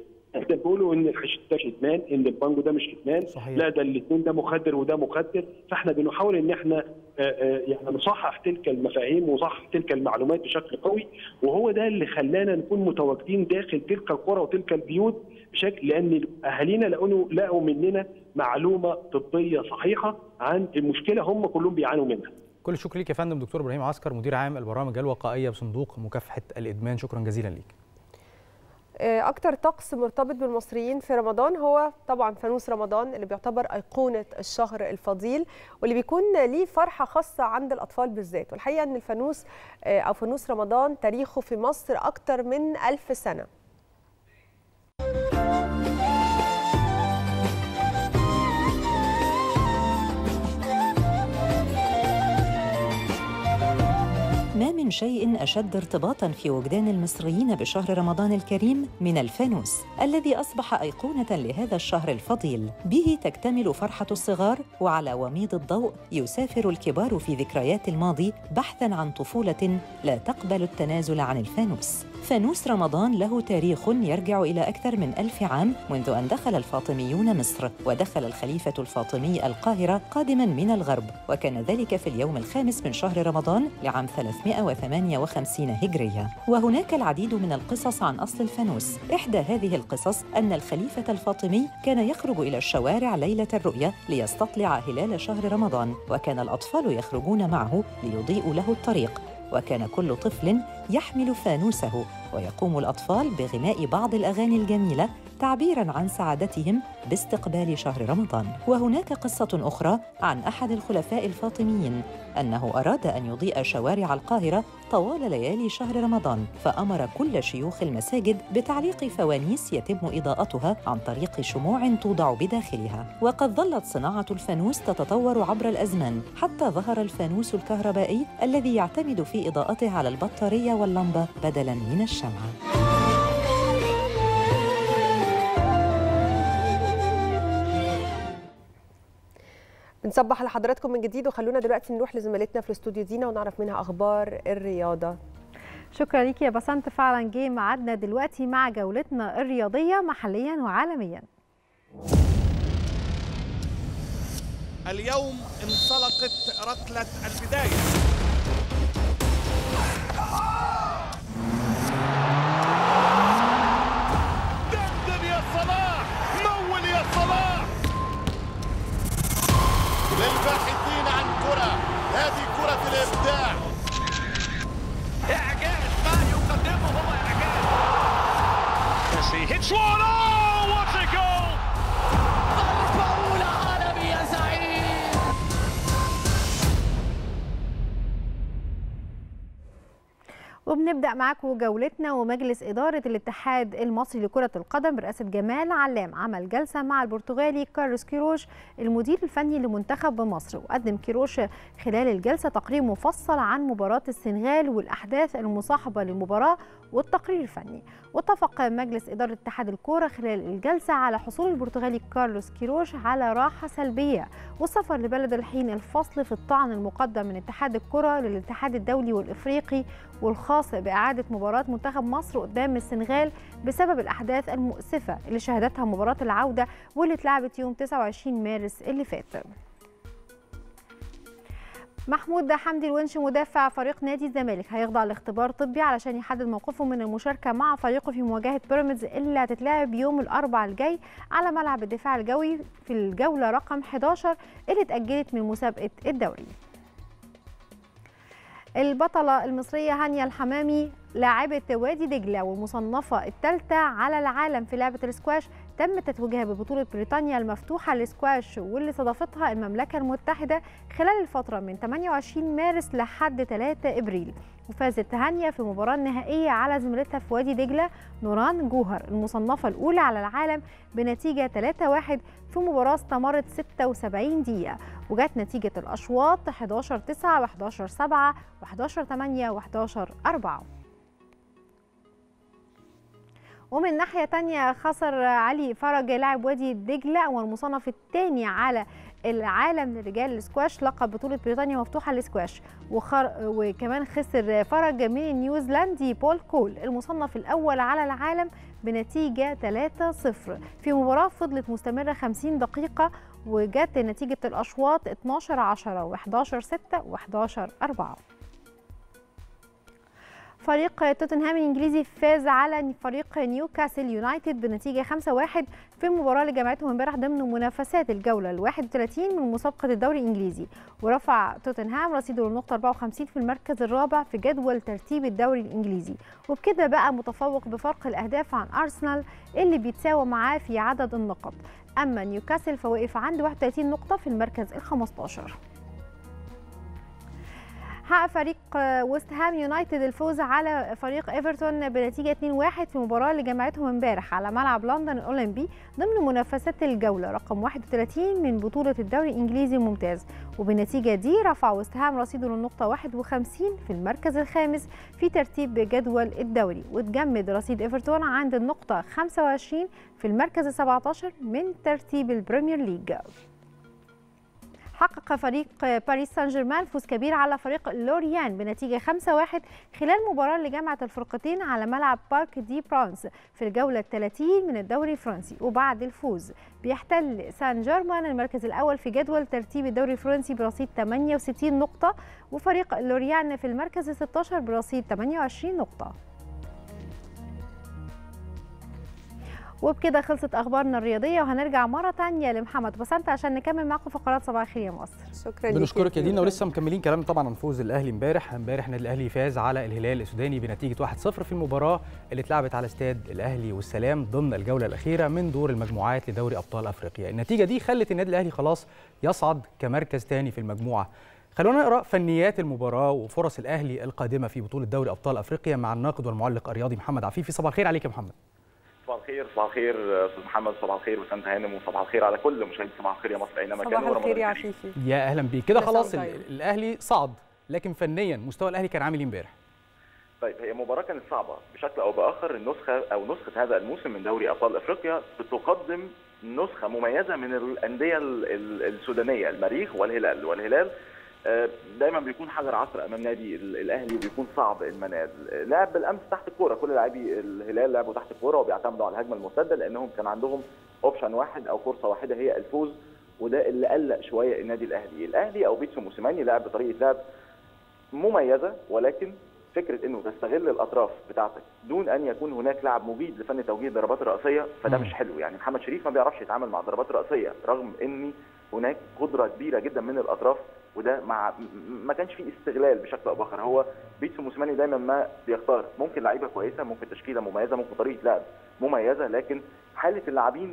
جدا بيقولوا ان الحشيش ده مش ادمان ان البانجو ده مش ادمان صحيح. لا ده الاثنين ده مخدر وده مخدر فاحنا بنحاول ان احنا آه، آه، يعني نصحح تلك المفاهيم ونصحح تلك المعلومات بشكل قوي وهو ده اللي خلانا نكون متواجدين داخل تلك القرى وتلك البيوت بشكل لان اهالينا لقوا لقوا مننا معلومه طبيه صحيحه عن المشكله هم كلهم بيعانوا منها كل الشكر ليك يا فندم دكتور ابراهيم عسكر مدير عام البرامج الوقائيه بصندوق مكافحه الادمان شكرا جزيلا ليك آه، اكتر طقس مرتبط بالمصريين في رمضان هو طبعا فانوس رمضان اللي بيعتبر ايقونه الشهر الفضيل واللي بيكون ليه فرحه خاصه عند الاطفال بالذات والحقيقه ان الفانوس آه، او فانوس رمضان تاريخه في مصر اكتر من ألف سنه ما من شيء أشد ارتباطا في وجدان المصريين بشهر رمضان الكريم من الفانوس الذي أصبح أيقونة لهذا الشهر الفضيل به تكتمل فرحة الصغار وعلى وميض الضوء يسافر الكبار في ذكريات الماضي بحثا عن طفولة لا تقبل التنازل عن الفانوس فانوس رمضان له تاريخ يرجع إلى أكثر من ألف عام منذ أن دخل الفاطميون مصر ودخل الخليفة الفاطمي القاهرة قادما من الغرب وكان ذلك في اليوم الخامس من شهر رمضان لعام 358 هجرية وهناك العديد من القصص عن أصل الفانوس إحدى هذه القصص أن الخليفة الفاطمي كان يخرج إلى الشوارع ليلة الرؤية ليستطلع هلال شهر رمضان وكان الأطفال يخرجون معه ليضيئوا له الطريق وكان كل طفل يحمل فانوسه ويقوم الأطفال بغناء بعض الأغاني الجميلة تعبيرا عن سعادتهم باستقبال شهر رمضان وهناك قصة أخرى عن أحد الخلفاء الفاطميين أنه أراد أن يضيء شوارع القاهرة طوال ليالي شهر رمضان فأمر كل شيوخ المساجد بتعليق فوانيس يتم إضاءتها عن طريق شموع توضع بداخلها وقد ظلت صناعة الفانوس تتطور عبر الأزمان حتى ظهر الفانوس الكهربائي الذي يعتمد في إضاءته على البطارية واللمبة بدلاً من الشمعة بنصبح على حضراتكم من جديد وخلونا دلوقتي نروح لزميلتنا في الاستوديو دينا ونعرف منها اخبار الرياضه شكرا ليكي يا بسنت فعلا جه ميعادنا دلوقتي مع جولتنا الرياضيه محليا وعالميا اليوم انطلقت ركلة البداية دندن يا صلاح مول يا صلاح للباحثين عن كرة هذه كرة الإبداع إعجاز ما يقدمه هو إعجاز ميسي hits one oh what a goal ضربة أولى عالمي يا زعيم وبنبدا معاكم جولتنا ومجلس اداره الاتحاد المصري لكره القدم برئاسه جمال علام عمل جلسه مع البرتغالي كارلوس كيروش المدير الفني لمنتخب مصر وقدم كيروش خلال الجلسه تقرير مفصل عن مباراه السنغال والاحداث المصاحبه للمباراه والتقرير الفني واتفق مجلس اداره اتحاد الكوره خلال الجلسه على حصول البرتغالي كارلوس كيروش على راحه سلبيه والسفر لبلد الحين الفصل في الطعن المقدم من اتحاد الكره للاتحاد الدولي والافريقي والخاص باعاده مباراه منتخب مصر قدام السنغال بسبب الاحداث المؤسفه اللي شهدتها مباراه العوده واللي اتلعبت يوم 29 مارس اللي فات محمود حمدي الونش مدافع فريق نادي الزمالك هيخضع لاختبار طبي علشان يحدد موقفه من المشاركه مع فريقه في مواجهه بيراميدز اللي هتتلعب يوم الاربعاء الجاي على ملعب الدفاع الجوي في الجوله رقم 11 اللي اتاجلت من مسابقه الدوري البطلة المصرية هانيا الحمامي لاعبة وادي دجلة والمصنفة الثالثة على العالم في لعبة السكواش تم تتويجها ببطولة بريطانيا المفتوحة للسكواش واللي استضافتها المملكة المتحدة خلال الفترة من 28 مارس لحد 3 إبريل وفازت هانيا في المباراة النهائية على زميلتها في وادي دجلة نوران جوهر المصنفة الأولى على العالم بنتيجة 3-1 في مباراة استمرت 76 دقيقة وجات نتيجة الأشواط 11 9 و11 7 و11 8 و11 4 ومن ناحية تانية خسر علي فرج لاعب وادي دجلة والمصنف الثاني على العالم للرجال السكواش لقب بطولة بريطانيا مفتوحة للسكواش وخر... وكمان خسر فرج من النيوزيلندي بول كول المصنف الأول على العالم بنتيجة 3-0 في مباراة فضلت مستمرة 50 دقيقة وجت نتيجة الأشواط 12 10 و11 6 و11 4 فريق توتنهام الانجليزي فاز على فريق نيوكاسل يونايتد بنتيجه 5-1 في المباراه اللي جمعتهم امبارح ضمن منافسات الجوله ال 31 من مسابقه الدوري الانجليزي ورفع توتنهام رصيده للنقطه 54 في المركز الرابع في جدول ترتيب الدوري الانجليزي وبكده بقى متفوق بفرق الاهداف عن ارسنال اللي بيتساوى معاه في عدد النقط اما نيوكاسل فوقف عند 31 نقطه في المركز ال 15 حقق فريق ويست هام يونايتد الفوز على فريق ايفرتون بنتيجه 2-1 في المباراه اللي جمعتهم امبارح على ملعب لندن الاولمبي ضمن منافسات الجوله رقم 31 من بطوله الدوري الانجليزي الممتاز وبالنتيجه دي رفع ويست هام رصيده للنقطه 51 في المركز الخامس في ترتيب جدول الدوري وتجمد رصيد ايفرتون عند النقطه 25 في المركز ال 17 من ترتيب البريمير ليج حقق فريق باريس سان جيرمان فوز كبير على فريق لوريان بنتيجه 5-1 خلال المباراه اللي جمعت الفرقتين على ملعب بارك دي برانس في الجوله 30 من الدوري الفرنسي وبعد الفوز بيحتل سان جيرمان المركز الاول في جدول ترتيب الدوري الفرنسي برصيد 68 نقطه وفريق لوريان في المركز ال 16 برصيد 28 نقطه وبكده خلصت اخبارنا الرياضيه وهنرجع مره تانية لمحمد بسنت عشان نكمل معاكم فقرات صباح الخير يا مصر شكرا بنشكرك يا دينا ولسه مكملين كلام طبعا عن فوز الاهلي امبارح امبارح النادي الاهلي فاز على الهلال السوداني بنتيجه 1-0 في المباراه اللي اتلعبت على استاد الاهلي والسلام ضمن الجوله الاخيره من دور المجموعات لدوري ابطال افريقيا النتيجه دي خلت النادي الاهلي خلاص يصعد كمركز ثاني في المجموعه خلونا نقرا فنيات المباراه وفرص الاهلي القادمه في بطوله دوري ابطال افريقيا مع الناقد والمعلق الرياضي محمد عفيفي صباح الخير عليك يا محمد صباح الخير صباح الخير استاذ محمد صباح الخير وسنت هانم وصباح الخير على كل مشاهدي صباح الخير يا مصر اينما كانوا صباح الخير يا عفيفي يا اهلا بيك كده مساء خلاص الخير. ال- الاهلي صعد لكن فنيا مستوى الاهلي كان عامل ايه امبارح طيب هي مباراة كانت صعبة بشكل أو بآخر النسخة أو نسخة هذا الموسم من دوري أبطال أفريقيا بتقدم نسخة مميزة من الأندية ال- ال- السودانية المريخ والهلال والهلال آه، دايما بيكون حجر عثر امام نادي ال- الاهلي وبيكون صعب المنال آه، لعب بالامس تحت الكوره كل لاعبي الهلال لعبوا تحت الكوره وبيعتمدوا على الهجمه المرتده لانهم كان عندهم اوبشن واحد او فرصه واحده هي الفوز وده اللي قلق شويه النادي الاهلي الاهلي او بيتسو موسيماني لعب بطريقه لعب مميزه ولكن فكره انه تستغل الاطراف بتاعتك دون ان يكون هناك لاعب مجيد لفن توجيه الضربات الراسيه فده مش حلو يعني محمد شريف ما بيعرفش يتعامل مع الضربات الراسيه رغم ان هناك قدره كبيره جدا من الاطراف وده مع م- ما كانش فيه استغلال بشكل او باخر هو بيتسو موسيماني دايما ما بيختار ممكن لعيبه كويسه ممكن تشكيله مميزه ممكن طريقه لعب مميزه لكن حاله اللاعبين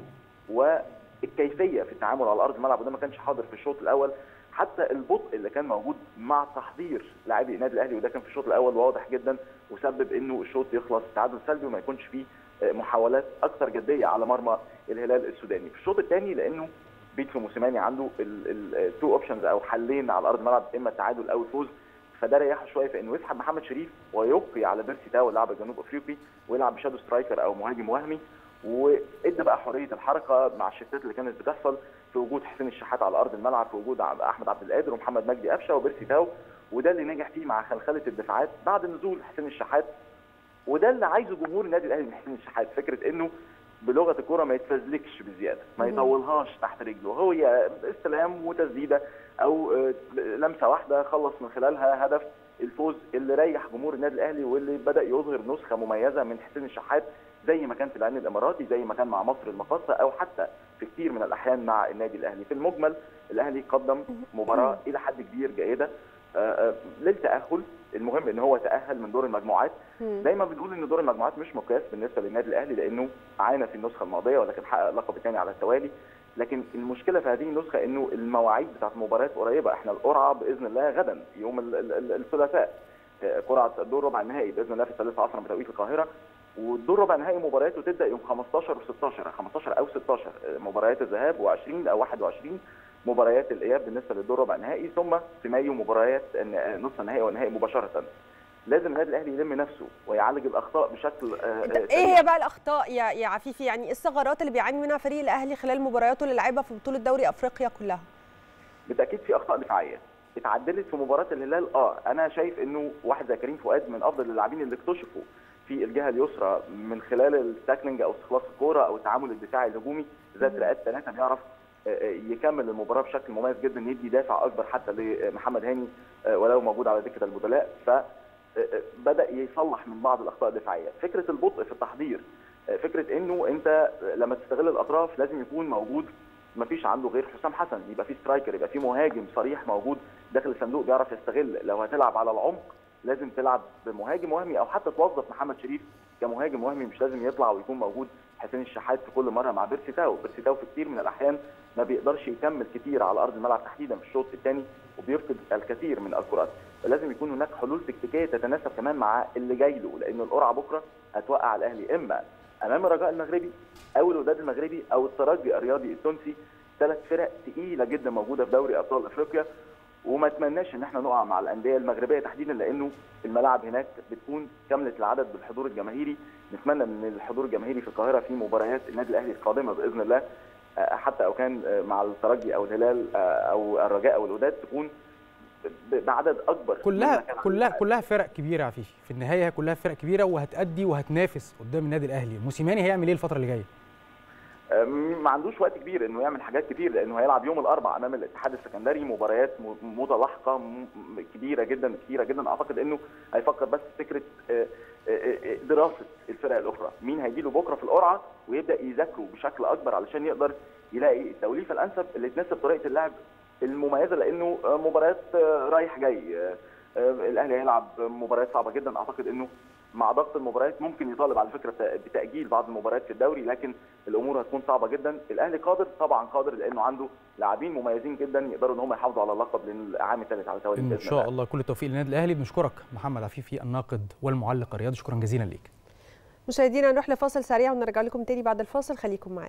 والكيفيه في التعامل على ارض الملعب وده ما كانش حاضر في الشوط الاول حتى البطء اللي كان موجود مع تحضير لاعبي النادي الاهلي وده كان في الشوط الاول واضح جدا وسبب انه الشوط يخلص تعادل سلبي وما يكونش فيه آه، محاولات اكثر جديه على مرمى الهلال السوداني في الشوط الثاني لانه بيتسو موسيماني عنده التو اوبشنز او حلين على ارض الملعب اما التعادل او الفوز فده ريحه شويه في انه يسحب محمد شريف ويبقي على بيرسي تاو اللاعب الجنوب افريقي ويلعب بشادو سترايكر او مهاجم وهمي وادى بقى حريه الحركه مع الشتات اللي كانت بتحصل في وجود حسين الشحات على ارض الملعب في وجود عب- احمد عبد القادر ومحمد مجدي قفشه وبيرسي تاو وده اللي نجح فيه مع خلخله الدفاعات بعد نزول حسين الشحات وده اللي عايزه جمهور النادي الاهلي من حسين الشحات فكره انه بلغه الكوره ما يتفزلكش بزياده ما مم. يطولهاش تحت رجله هو هي استلام وتسديده او آه، لمسه واحده خلص من خلالها هدف الفوز اللي ريح جمهور النادي الاهلي واللي بدا يظهر نسخه مميزه من حسين الشحات زي ما كان في العين الاماراتي زي ما كان مع مصر المقاصه او حتى في كثير من الاحيان مع النادي الاهلي في المجمل الاهلي قدم مباراه الى حد كبير جيده آه، آه، للتاهل المهم ان هو تاهل من دور المجموعات دايما بنقول ان دور المجموعات مش مقياس بالنسبه للنادي الاهلي لانه عانى في النسخه الماضيه ولكن حقق اللقب الثاني على التوالي لكن المشكله في هذه النسخه انه المواعيد بتاعت المباريات قريبه احنا القرعه باذن الله غدا يوم ال- ال- ال- الثلاثاء آه، قرعه الدور ربع النهائي باذن الله في الثالثه عصرا بتوقيت القاهره والدور ربع النهائي مبارياته تبدا يوم 15 و16 15 او 16 آه، مباريات الذهاب و20 او 21 مباريات الاياب بالنسبه للدور ربع النهائي ثم في مايو مباريات الن- نصف النهائي والنهائي مباشره لازم النادي الاهلي يلم نفسه ويعالج الاخطاء بشكل آه، آه، ايه سريع. هي بقى الاخطاء يا يا عفيفي يعني ايه الثغرات اللي بيعاني منها فريق الاهلي خلال مبارياته اللي لعبها في بطوله دوري افريقيا كلها بالتاكيد في اخطاء دفاعيه اتعدلت في مباراه الهلال اه انا شايف انه واحد زي كريم فؤاد من افضل اللاعبين اللي اكتشفوا في الجهه اليسرى من خلال التاكلينج او استخلاص الكوره او التعامل الدفاعي الهجومي ذات رئات ثلاثه بيعرف آه، آه، يكمل المباراه بشكل مميز جدا يدي دافع اكبر حتى لمحمد هاني آه، ولو موجود على دكه البدلاء ف آه، آه، بدا يصلح من بعض الاخطاء الدفاعيه فكره البطء في التحضير آه، فكره انه انت لما تستغل الاطراف لازم يكون موجود ما فيش عنده غير حسام حسن يبقى في سترايكر يبقى في مهاجم صريح موجود داخل الصندوق بيعرف يستغل لو هتلعب على العمق لازم تلعب بمهاجم وهمي او حتى توظف محمد شريف كمهاجم وهمي مش لازم يطلع ويكون موجود حسين الشحات في كل مره مع بيرسي تاو بيرسي تاو في كتير من الاحيان ما بيقدرش يكمل كتير على ارض الملعب تحديدا في الشوط الثاني وبيفقد الكثير من الكرات فلازم يكون هناك حلول تكتيكيه تتناسب كمان مع اللي جاي له لان القرعه بكره هتوقع الاهلي اما امام الرجاء المغربي او الوداد المغربي او الترجي الرياضي التونسي ثلاث فرق تقيله جدا موجوده في دوري ابطال افريقيا وما اتمناش ان احنا نقع مع الانديه المغربيه تحديدا لانه الملاعب هناك بتكون كامله العدد بالحضور الجماهيري نتمنى ان الحضور الجماهيري في القاهره في مباريات النادي الاهلي القادمه باذن الله آه، حتى لو كان آه، مع الترجي او الهلال آه، او الرجاء او الوداد تكون ب- بعدد اكبر مما كلها كان كلها كلها فرق كبيره يا عفيفي في النهايه كلها فرق كبيره وهتأدي وهتنافس قدام النادي الاهلي موسيماني هيعمل ايه الفتره اللي جايه م- ما عندوش وقت كبير انه يعمل حاجات كتير لانه هيلعب يوم الاربعاء امام الاتحاد السكندري مباريات م- متلاحقه م- م- كبيره جدا كتيره جدا اعتقد انه هيفكر بس في فكره آه، آه، آه، دراسه الفرق الاخرى مين هيجي له بكره في القرعه ويبدا يذاكره بشكل اكبر علشان يقدر يلاقي التوليفه الانسب اللي تناسب طريقه اللعب المميزه لانه آه، مباريات آه، رايح جاي آه، آه، الاهلي هيلعب مباريات صعبه جدا اعتقد انه مع ضغط المباريات ممكن يطالب على فكره بتاجيل بعض المباريات في الدوري لكن الامور هتكون صعبه جدا الاهلي قادر طبعا قادر لانه عنده لاعبين مميزين جدا يقدروا ان هم يحافظوا على اللقب للعام الثالث على التوالي ان بإذن شاء الله كل التوفيق للنادي الاهلي بنشكرك محمد عفيفي الناقد والمعلق الرياضي شكرا جزيلا ليك مشاهدينا نروح لفاصل سريع ونرجع لكم تاني بعد الفاصل خليكم معانا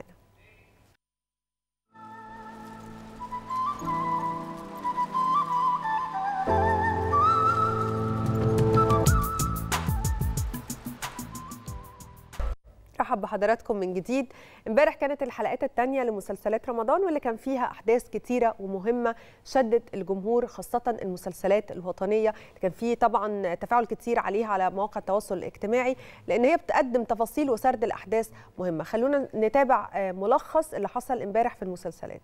رحب بحضراتكم من جديد امبارح كانت الحلقات الثانيه لمسلسلات رمضان واللي كان فيها احداث كتيره ومهمه شدت الجمهور خاصه المسلسلات الوطنيه اللي كان فيه طبعا تفاعل كتير عليها على مواقع التواصل الاجتماعي لان هي بتقدم تفاصيل وسرد الاحداث مهمه خلونا نتابع آه، ملخص اللي حصل امبارح في المسلسلات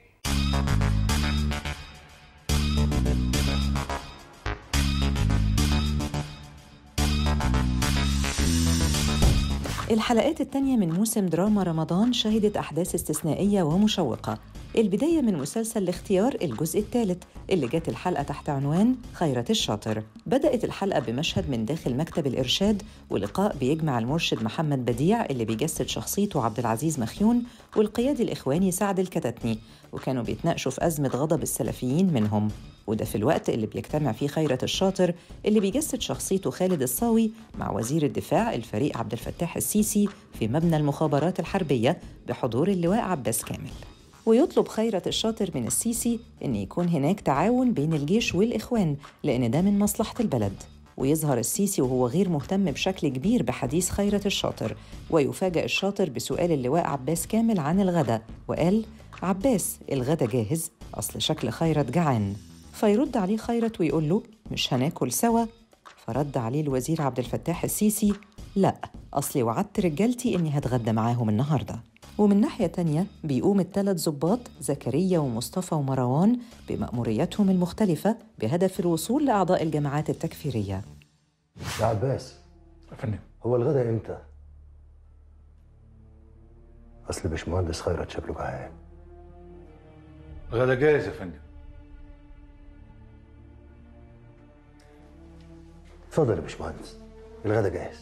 الحلقات الثانية من موسم دراما رمضان شهدت أحداث استثنائية ومشوقة البداية من مسلسل الاختيار الجزء الثالث اللي جت الحلقة تحت عنوان خيرة الشاطر بدأت الحلقة بمشهد من داخل مكتب الإرشاد ولقاء بيجمع المرشد محمد بديع اللي بيجسد شخصيته عبد العزيز مخيون والقيادي الإخواني سعد الكتتني وكانوا بيتناقشوا في أزمة غضب السلفيين منهم وده في الوقت اللي بيجتمع فيه خيرة الشاطر اللي بيجسد شخصيته خالد الصاوي مع وزير الدفاع الفريق عبد الفتاح السيسي في مبنى المخابرات الحربية بحضور اللواء عباس كامل ويطلب خيرة الشاطر من السيسي إن يكون هناك تعاون بين الجيش والإخوان لأن ده من مصلحة البلد ويظهر السيسي وهو غير مهتم بشكل كبير بحديث خيرة الشاطر ويفاجأ الشاطر بسؤال اللواء عباس كامل عن الغدا وقال عباس الغدا جاهز أصل شكل خيرت جعان فيرد عليه خيرت ويقول له مش هناكل سوا فرد عليه الوزير عبد الفتاح السيسي لا أصلي وعدت رجالتي إني هتغدى معاهم النهاردة ومن ناحية تانية بيقوم الثلاث ظباط زكريا ومصطفى ومروان بمأمورياتهم المختلفة بهدف الوصول لأعضاء الجماعات التكفيرية يا عباس يا فندم هو الغدا امتى؟ اصل باشمهندس خيرت شكله جعان الغدا جاهز يا فندم اتفضل يا باشمهندس الغدا جاهز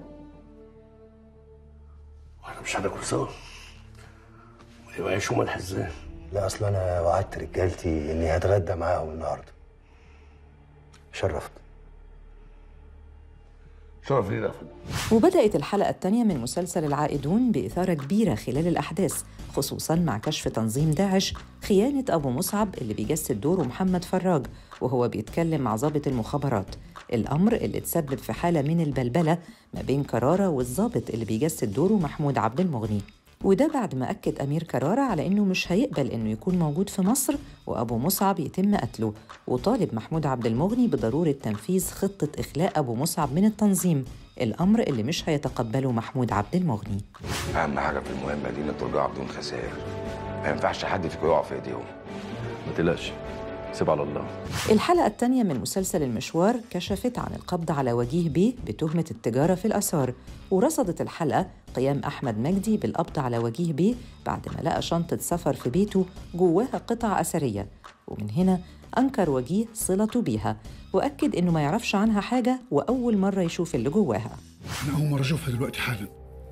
واحنا مش هناكل سوا يبقى عيش وملح ازاي لا اصل انا وعدت رجالتي اني هتغدى معاهم النهارده شرفت شرف لينا يا فندم وبدأت الحلقة الثانية من مسلسل العائدون بإثارة كبيرة خلال الأحداث خصوصاً مع كشف تنظيم داعش خيانة أبو مصعب اللي بيجسد دوره محمد فراج وهو بيتكلم مع ضابط المخابرات الأمر اللي تسبب في حالة من البلبلة ما بين كرارة والضابط اللي بيجسد دوره محمود عبد المغني وده بعد ما أكد أمير كرارة على إنه مش هيقبل إنه يكون موجود في مصر وأبو مصعب يتم قتله وطالب محمود عبد المغني بضرورة تنفيذ خطة إخلاء أبو مصعب من التنظيم الأمر اللي مش هيتقبله محمود عبد المغني اهم حاجه في المهمه دي انك ترجعوا بدون خسائر ما ينفعش حد فيكم يقع في ايديهم ما تقلقش سيب على الله الحلقة الثانية من مسلسل المشوار كشفت عن القبض على وجيه بيه بتهمة التجارة في الآثار ورصدت الحلقة قيام أحمد مجدي بالقبض على وجيه بيه بعد ما لقى شنطة سفر في بيته جواها قطع أثرية ومن هنا أنكر وجيه صلته بيها وأكد إنه ما يعرفش عنها حاجة وأول مرة يشوف اللي جواها انا اول مره اشوفها دلوقتي حالا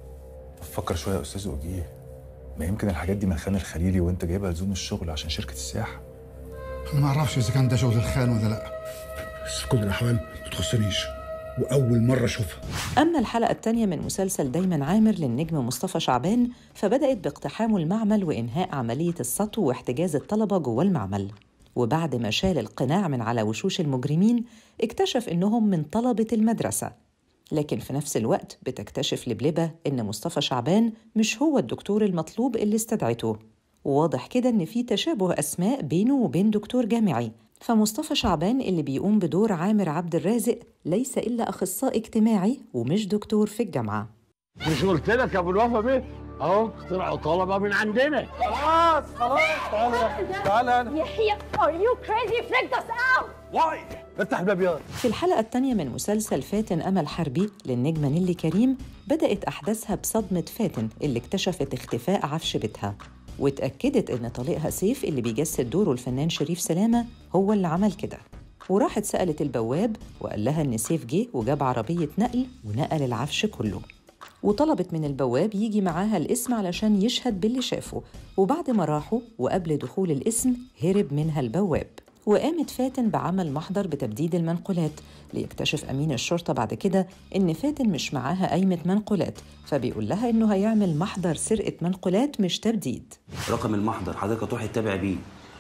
فكر شويه يا استاذ وجيه ما يمكن الحاجات دي من خان الخليلي وانت جايبها لزوم الشغل عشان شركه السياحه انا ما اعرفش اذا كان ده شغل الخان ولا لا بس في كل الاحوال ما تخصنيش واول مره اشوفها أما الحلقة الثانية من مسلسل دايما عامر للنجم مصطفى شعبان فبدأت باقتحامه المعمل وإنهاء عملية السطو واحتجاز الطلبة جوه المعمل وبعد ما شال القناع من على وشوش المجرمين اكتشف إنهم من طلبة المدرسة لكن في نفس الوقت بتكتشف لبلبة إن مصطفى شعبان مش هو الدكتور المطلوب اللي استدعته وواضح كده إن في تشابه أسماء بينه وبين دكتور جامعي فمصطفى شعبان اللي بيقوم بدور عامر عبد الرازق ليس إلا أخصائي اجتماعي ومش دكتور في الجامعة مش قلت لك يا ابو الوفا بيه اهو طلعوا طلبه من عندنا خلاص خلاص تعالى تعالى يحيى are you crazy freaked us out واي افتح الباب يلا في الحلقة الثانية من مسلسل فاتن أمل حربي للنجمة نيلي كريم بدأت أحداثها بصدمة فاتن اللي اكتشفت اختفاء عفش بيتها واتأكدت إن طليقها سيف اللي بيجسد دوره الفنان شريف سلامة هو اللي عمل كده وراحت سألت البواب وقال لها إن سيف جه وجاب عربية نقل ونقل العفش كله وطلبت من البواب يجي معاها الاسم علشان يشهد باللي شافه وبعد ما راحوا وقبل دخول الاسم هرب منها البواب وقامت فاتن بعمل محضر بتبديد المنقولات ليكتشف أمين الشرطة بعد كده إن فاتن مش معاها قايمة منقولات فبيقول لها إنه هيعمل محضر سرقة منقولات مش تبديد رقم المحضر حضرتك هتروحي تتابع بيه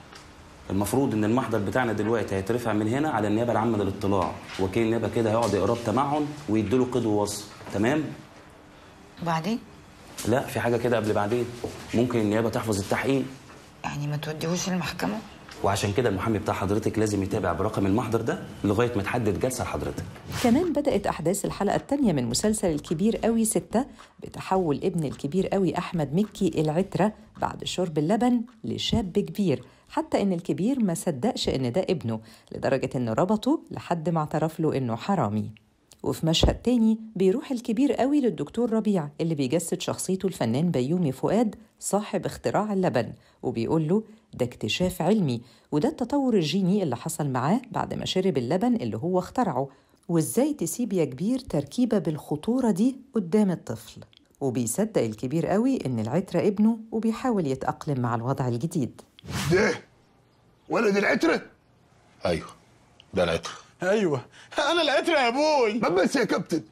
المفروض ان المحضر بتاعنا دلوقتي هيترفع من هنا على النيابه العامه للاطلاع وكيل النيابه كده هيقعد يقراه بتمعن ويديله قيد ووصف تمام وبعدين لا في حاجه كده قبل بعدين ممكن النيابه تحفظ التحقيق يعني ما توديهوش المحكمة وعشان كده المحامي بتاع حضرتك لازم يتابع برقم المحضر ده لغايه ما تحدد جلسه لحضرتك كمان بدأت أحداث الحلقة الثانية من مسلسل الكبير قوي ستة بتحول ابن الكبير قوي أحمد مكي العترة بعد شرب اللبن لشاب كبير حتى إن الكبير ما صدقش إن ده ابنه لدرجة إنه ربطه لحد ما اعترف له إنه حرامي وفي مشهد تاني بيروح الكبير قوي للدكتور ربيع اللي بيجسد شخصيته الفنان بيومي فؤاد صاحب اختراع اللبن وبيقول له ده اكتشاف علمي وده التطور الجيني اللي حصل معاه بعد ما شرب اللبن اللي هو اخترعه وازاي تسيب يا كبير تركيبة بالخطورة دي قدام الطفل وبيصدق الكبير قوي إن العترة ابنه وبيحاول يتأقلم مع الوضع الجديد ده ولد العترة ايوه ده العترة ايوه انا العترة يا ابوي ما بس يا كابتن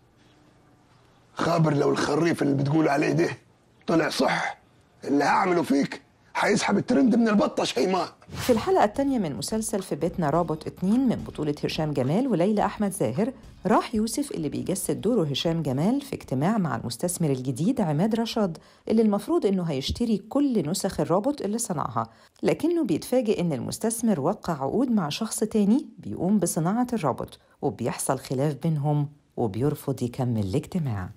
خابر لو الخريف اللي بتقول عليه ده طلع صح اللي هعمله فيك هيسحب الترند من البطة شيماء في الحلقة الثانية من مسلسل في بيتنا رابط اتنين من بطولة هشام جمال وليلى أحمد زاهر راح يوسف اللي بيجسد دوره هشام جمال في اجتماع مع المستثمر الجديد عماد رشاد اللي المفروض إنه هيشتري كل نسخ الرابط اللي صنعها لكنه بيتفاجئ إن المستثمر وقع عقود مع شخص تاني بيقوم بصناعة الرابط وبيحصل خلاف بينهم وبيرفض يكمل الاجتماع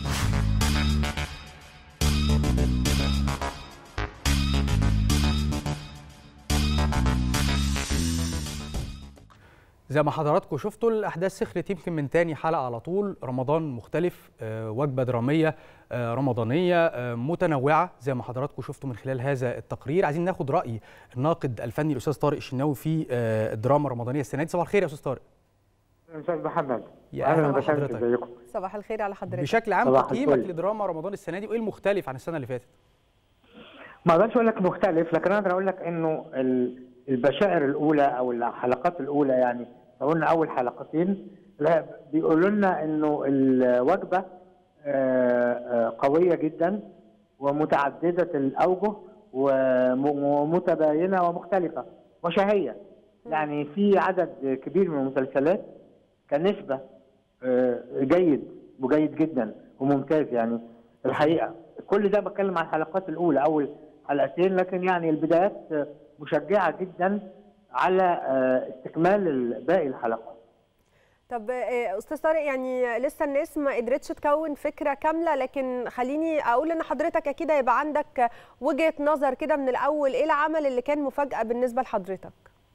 زي ما حضراتكم شفتوا الاحداث سخنت يمكن من تاني حلقه على طول رمضان مختلف آه، وجبه دراميه آه، رمضانيه آه، متنوعه زي ما حضراتكم شفتوا من خلال هذا التقرير عايزين ناخد راي الناقد الفني الاستاذ طارق الشناوي في آه، الدراما الرمضانيه السنه دي صباح الخير يا استاذ طارق استاذ محمد يا اهلا وسهلا بحضرتك ازيكم صباح الخير على حضرتك بشكل عام صباح تقييمك الفل. لدراما رمضان السنه دي وايه المختلف عن السنه اللي فاتت ما اقدرش اقول لك مختلف لكن اقدر اقول لك انه ال- البشائر الاولى او الحلقات الاولى يعني لو قلنا اول حلقتين لا بيقولوا لنا انه الوجبه آه، آه، قويه جدا ومتعدده الاوجه وم- ومتباينه ومختلفه وشهيه يعني في عدد كبير من المسلسلات كنسبه آه، جيد وجيد جدا وممتاز يعني الحقيقه كل ده بتكلم عن الحلقات الاولى اول حلقتين لكن يعني البدايات آه، مشجعه جدا على آه، استكمال ال- باقي الحلقات طب آه، استاذ طارق يعني لسه الناس ما قدرتش تكون فكره كامله لكن خليني اقول ان حضرتك اكيد هيبقى عندك وجهه نظر كده من الاول ايه العمل اللي كان مفاجاه بالنسبه لحضرتك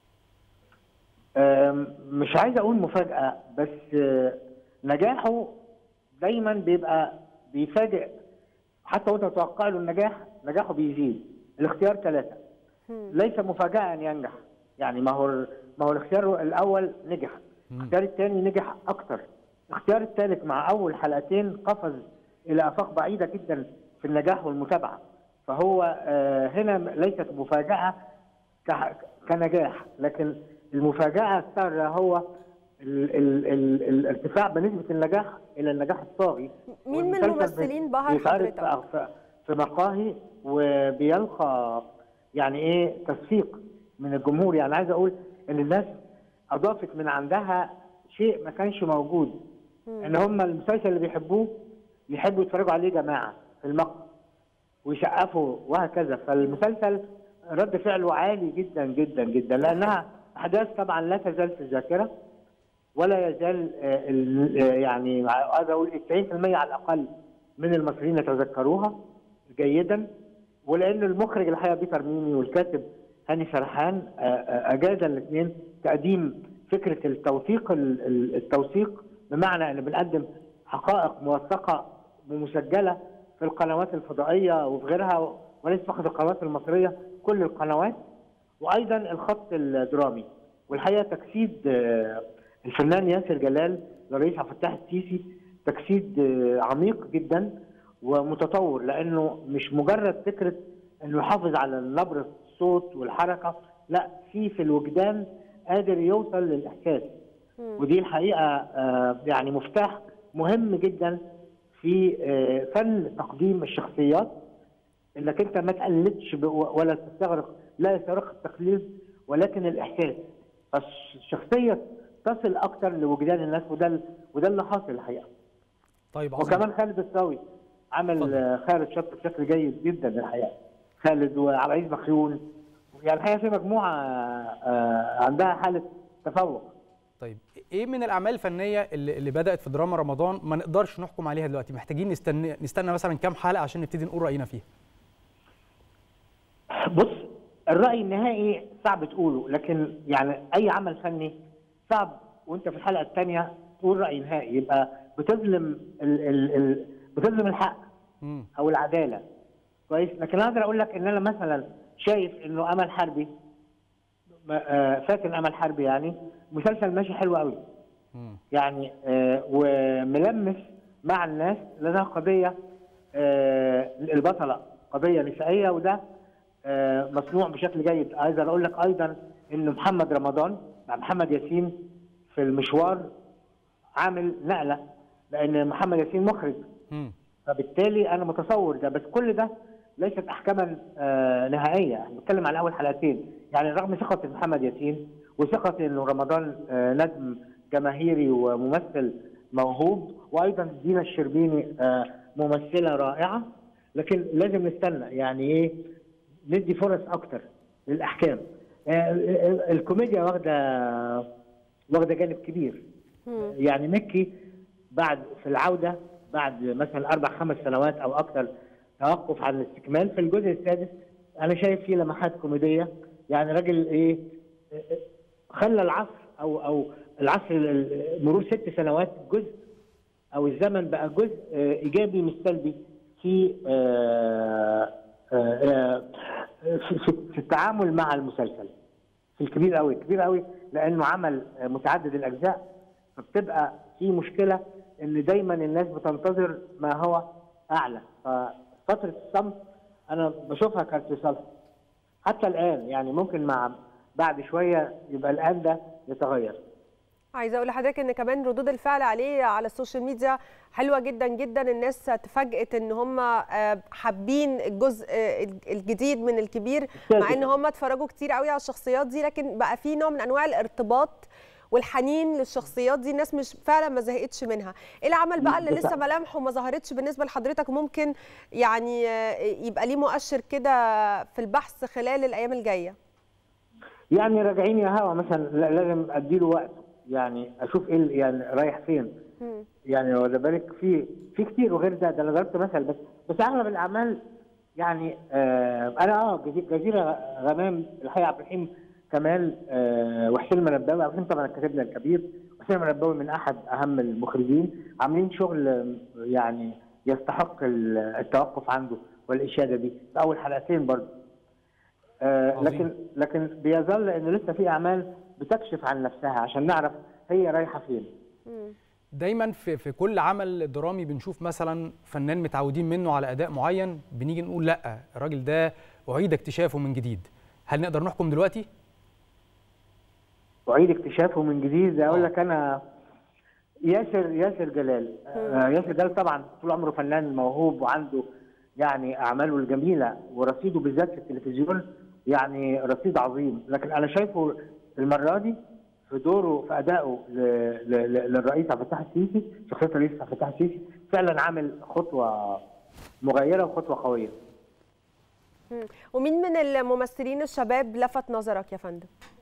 آم، مش عايز اقول مفاجاه بس آه، نجاحه دايما بيبقى بيفاجئ حتى وانت تتوقع له النجاح نجاحه بيزيد الاختيار ثلاثه ليس مفاجاه ان ينجح يعني ما هو ما هو الاختيار الاول نجح الاختيار الثاني نجح اكتر الاختيار الثالث مع اول حلقتين قفز الى افاق بعيده جدا في النجاح والمتابعه فهو آه، هنا ليست مفاجاه ك- كنجاح لكن المفاجاه الساره هو ال ال ال الارتفاع بنسبه النجاح الى النجاح الطاغي مين من والمسلسل الممثلين بهر بيتعرض حضرتك؟ بقى في- في مقاهي وبيلقى يعني ايه تصفيق من الجمهور يعني عايز اقول ان الناس اضافت من عندها شيء ما كانش موجود ان هم المسلسل اللي بيحبوه يحبوا يتفرجوا عليه جماعه في المقهى ويسقفوا وهكذا فالمسلسل رد فعله عالي جدا جدا جدا لانها احداث طبعا لا تزال في الذاكره ولا يزال آه، ال- آه، يعني عايز اقول 90% على الاقل من المصريين يتذكروها جيدا ولان المخرج الحقيقه بيتر ميمي والكاتب هاني سرحان آه، آه، اجاز الاثنين تقديم فكره التوثيق ال- ال- التوثيق بمعنى ان بنقدم حقائق موثقه ومسجله في القنوات الفضائيه وفي غيرها وليس فقط القنوات المصريه كل القنوات وايضا الخط الدرامي والحقيقه تجسيد آه، الفنان ياسر جلال لرئيس عبد الفتاح السيسي تجسيد آه، عميق جدا ومتطور لانه مش مجرد فكره انه يحافظ على نبره الصوت والحركه لا في في الوجدان قادر يوصل للاحساس ودي الحقيقه آه، يعني مفتاح مهم جدا في آه، فن تقديم الشخصيات انك انت ما تقلدش ب- ولا تستغرق لا يستغرق التقليد ولكن الاحساس فالشخصيه تصل اكتر لوجدان الناس وده ال- وده اللي حاصل الحقيقه طيب عظيم. وكمان خالد الصاوي عمل آه، خالد شط بشكل جيد جدا الحقيقه خالد وعبد العزيز مخيون يعني الحقيقه في مجموعه آه، عندها حاله تفوق طيب ايه من الاعمال الفنيه اللي, اللي بدات في دراما رمضان ما نقدرش نحكم عليها دلوقتي محتاجين نستنى نستنى مثلا كام حلقه عشان نبتدي نقول راينا فيها بص الرأي النهائي صعب تقوله لكن يعني أي عمل فني صعب وأنت في الحلقة الثانية تقول رأي نهائي يبقى بتظلم ال ال ال بتظلم الحق أو العدالة كويس لكن أقدر أقول لك إن أنا مثلا شايف إنه أمل حربي آه، فاتن أمل حربي يعني مسلسل ماشي حلو قوي يعني آه، وملمس مع الناس لانها قضيه آه، البطله قضيه نسائيه وده آه، مصنوع بشكل جيد عايز اقول لك ايضا ان محمد رمضان مع محمد ياسين في المشوار عامل نقله لان محمد ياسين مخرج فبالتالي انا متصور ده بس كل ده ليست احكاما آه، نهائيه احنا بنتكلم على اول حلقتين يعني رغم ثقه محمد ياسين وثقه انه رمضان آه، نجم جماهيري وممثل موهوب وايضا دينا الشربيني آه، ممثله رائعه لكن لازم نستنى يعني ايه ندي فرص اكتر للاحكام آه، ال- الكوميديا واخده واخده جانب كبير يعني مكي بعد في العوده بعد مثلا اربع خمس سنوات او اكثر توقف عن الاستكمال في الجزء السادس انا شايف فيه لمحات كوميديه يعني راجل ايه خلى العصر او او العصر ال- مرور ست سنوات جزء او الزمن بقى جزء آه، ايجابي مش سلبي في آه، آه، آه، في- في- في التعامل مع المسلسل في الكبير قوي كبير قوي لانه عمل آه، متعدد الاجزاء فبتبقى في مشكله ان دايما الناس بتنتظر ما هو اعلى ففتره الصمت انا بشوفها كانت لصالح حتى الان يعني ممكن مع بعد شويه يبقى الان ده يتغير عايزه اقول لحضرتك ان كمان ردود الفعل عليه على السوشيال ميديا حلوه جدا جدا الناس اتفاجئت ان هم آه، حابين الجزء آه، الجديد من الكبير مع ان هم اتفرجوا كتير قوي على الشخصيات دي لكن بقى في نوع من انواع الارتباط والحنين للشخصيات دي الناس مش فعلا ما زهقتش منها ايه العمل بقى اللي بس- لسه ملامحه ما ظهرتش بالنسبه لحضرتك ممكن يعني آه، يبقى ليه مؤشر كده في البحث خلال الايام الجايه يعني راجعين يا هوا مثلا لا- لازم اديله وقت يعني اشوف ايه ال- يعني رايح فين مم. يعني واخد بالك في في كتير وغير ده ده انا ضربت مثل بس بس اغلب الاعمال يعني آه انا اه جزي- جزيره غمام الحقيقه عبد الرحيم كمال آه وحسين المنباوي عبد الرحيم طبعا كاتبنا الكبير وحسين المنباوي من احد اهم المخرجين عاملين شغل آه، يعني يستحق ال- التوقف عنده والاشاده دي في اول حلقتين برضه آه عظيم. لكن لكن بيظل انه لسه في اعمال بتكشف عن نفسها عشان نعرف هي رايحه فين دايما في في كل عمل درامي بنشوف مثلا فنان متعودين منه على اداء معين بنيجي نقول لا الراجل ده اعيد اكتشافه من جديد هل نقدر نحكم دلوقتي واعيد اكتشافه من جديد اقول لك انا ياسر ياسر جلال آه ياسر جلال طبعا طول عمره فنان موهوب وعنده يعني اعماله الجميله ورصيده بالذات في التلفزيون يعني رصيد عظيم لكن انا شايفه المره دي في دوره في ادائه ل- ل- ل- للرئيس عبد الفتاح السيسي شخصيه الرئيس عبد الفتاح السيسي فعلا عامل خطوه مغيره وخطوه قويه مم. ومين من الممثلين الشباب لفت نظرك يا فندم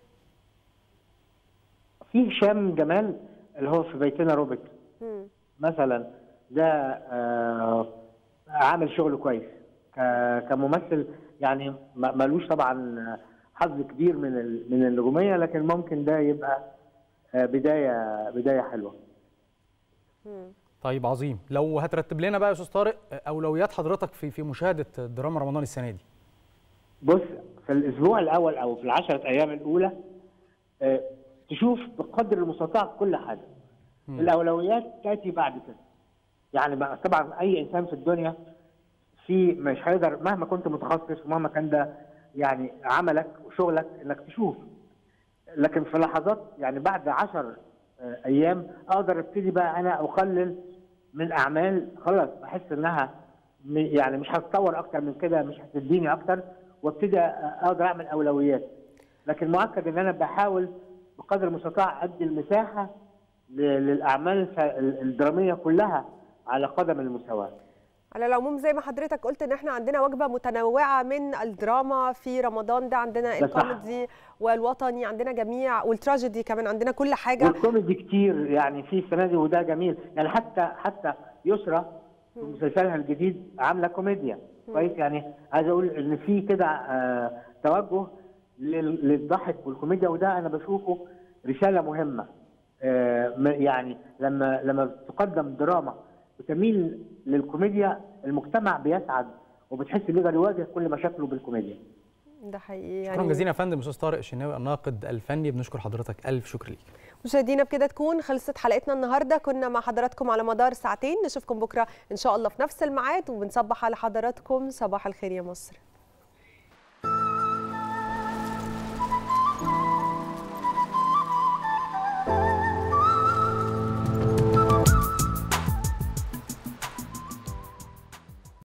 في هشام جمال اللي هو في بيتنا روبوت مم. مثلا ده آه، عامل شغل كويس ك- كممثل يعني ما- ملوش طبعا حظ كبير من ال- من النجوميه لكن ممكن ده يبقى آه، بدايه بدايه حلوه مم. طيب عظيم لو هترتب لنا بقى يا استاذ طارق اولويات حضرتك في في مشاهده دراما رمضان السنه دي بص في الاسبوع الاول او في العشرة ايام الاولى آه، تشوف بقدر المستطاع كل حاجه مم. الاولويات تاتي بعد كده يعني بقى طبعا اي انسان في الدنيا في مش هيقدر مهما كنت متخصص ومهما كان ده يعني عملك وشغلك انك تشوف لكن في لحظات يعني بعد عشر آه، ايام اقدر ابتدي بقى انا اقلل من اعمال خلاص بحس انها م- يعني مش هتطور اكتر من كده مش هتديني اكتر وابتدي أ- اقدر اعمل اولويات لكن مؤكد ان انا بحاول بقدر المستطاع ادي المساحه ل- للاعمال الف- ال- الدراميه كلها على قدم المساواه على العموم زي ما حضرتك قلت ان احنا عندنا وجبه متنوعه من الدراما في رمضان ده عندنا ده صح. الكوميدي والوطني عندنا جميع والتراجيدي كمان عندنا كل حاجه والكوميدي كتير يعني في السنه دي وده جميل يعني حتى حتى يسرى في مسلسلها الجديد عامله كوميديا كويس يعني عايز اقول ان في كده آه توجه لل- للضحك والكوميديا وده انا بشوفه رساله مهمه آه م- يعني لما لما تقدم دراما وتميل للكوميديا المجتمع بيسعد وبتحس بيقدر يواجه كل مشاكله بالكوميديا ده حقيقي شكرا يعني جزيلا يا فندم استاذ طارق الشناوي الناقد الفني بنشكر حضرتك الف شكر ليك مشاهدينا بكده تكون خلصت حلقتنا النهارده كنا مع حضراتكم على مدار ساعتين نشوفكم بكره ان شاء الله في نفس الميعاد وبنصبح على حضراتكم صباح الخير يا مصر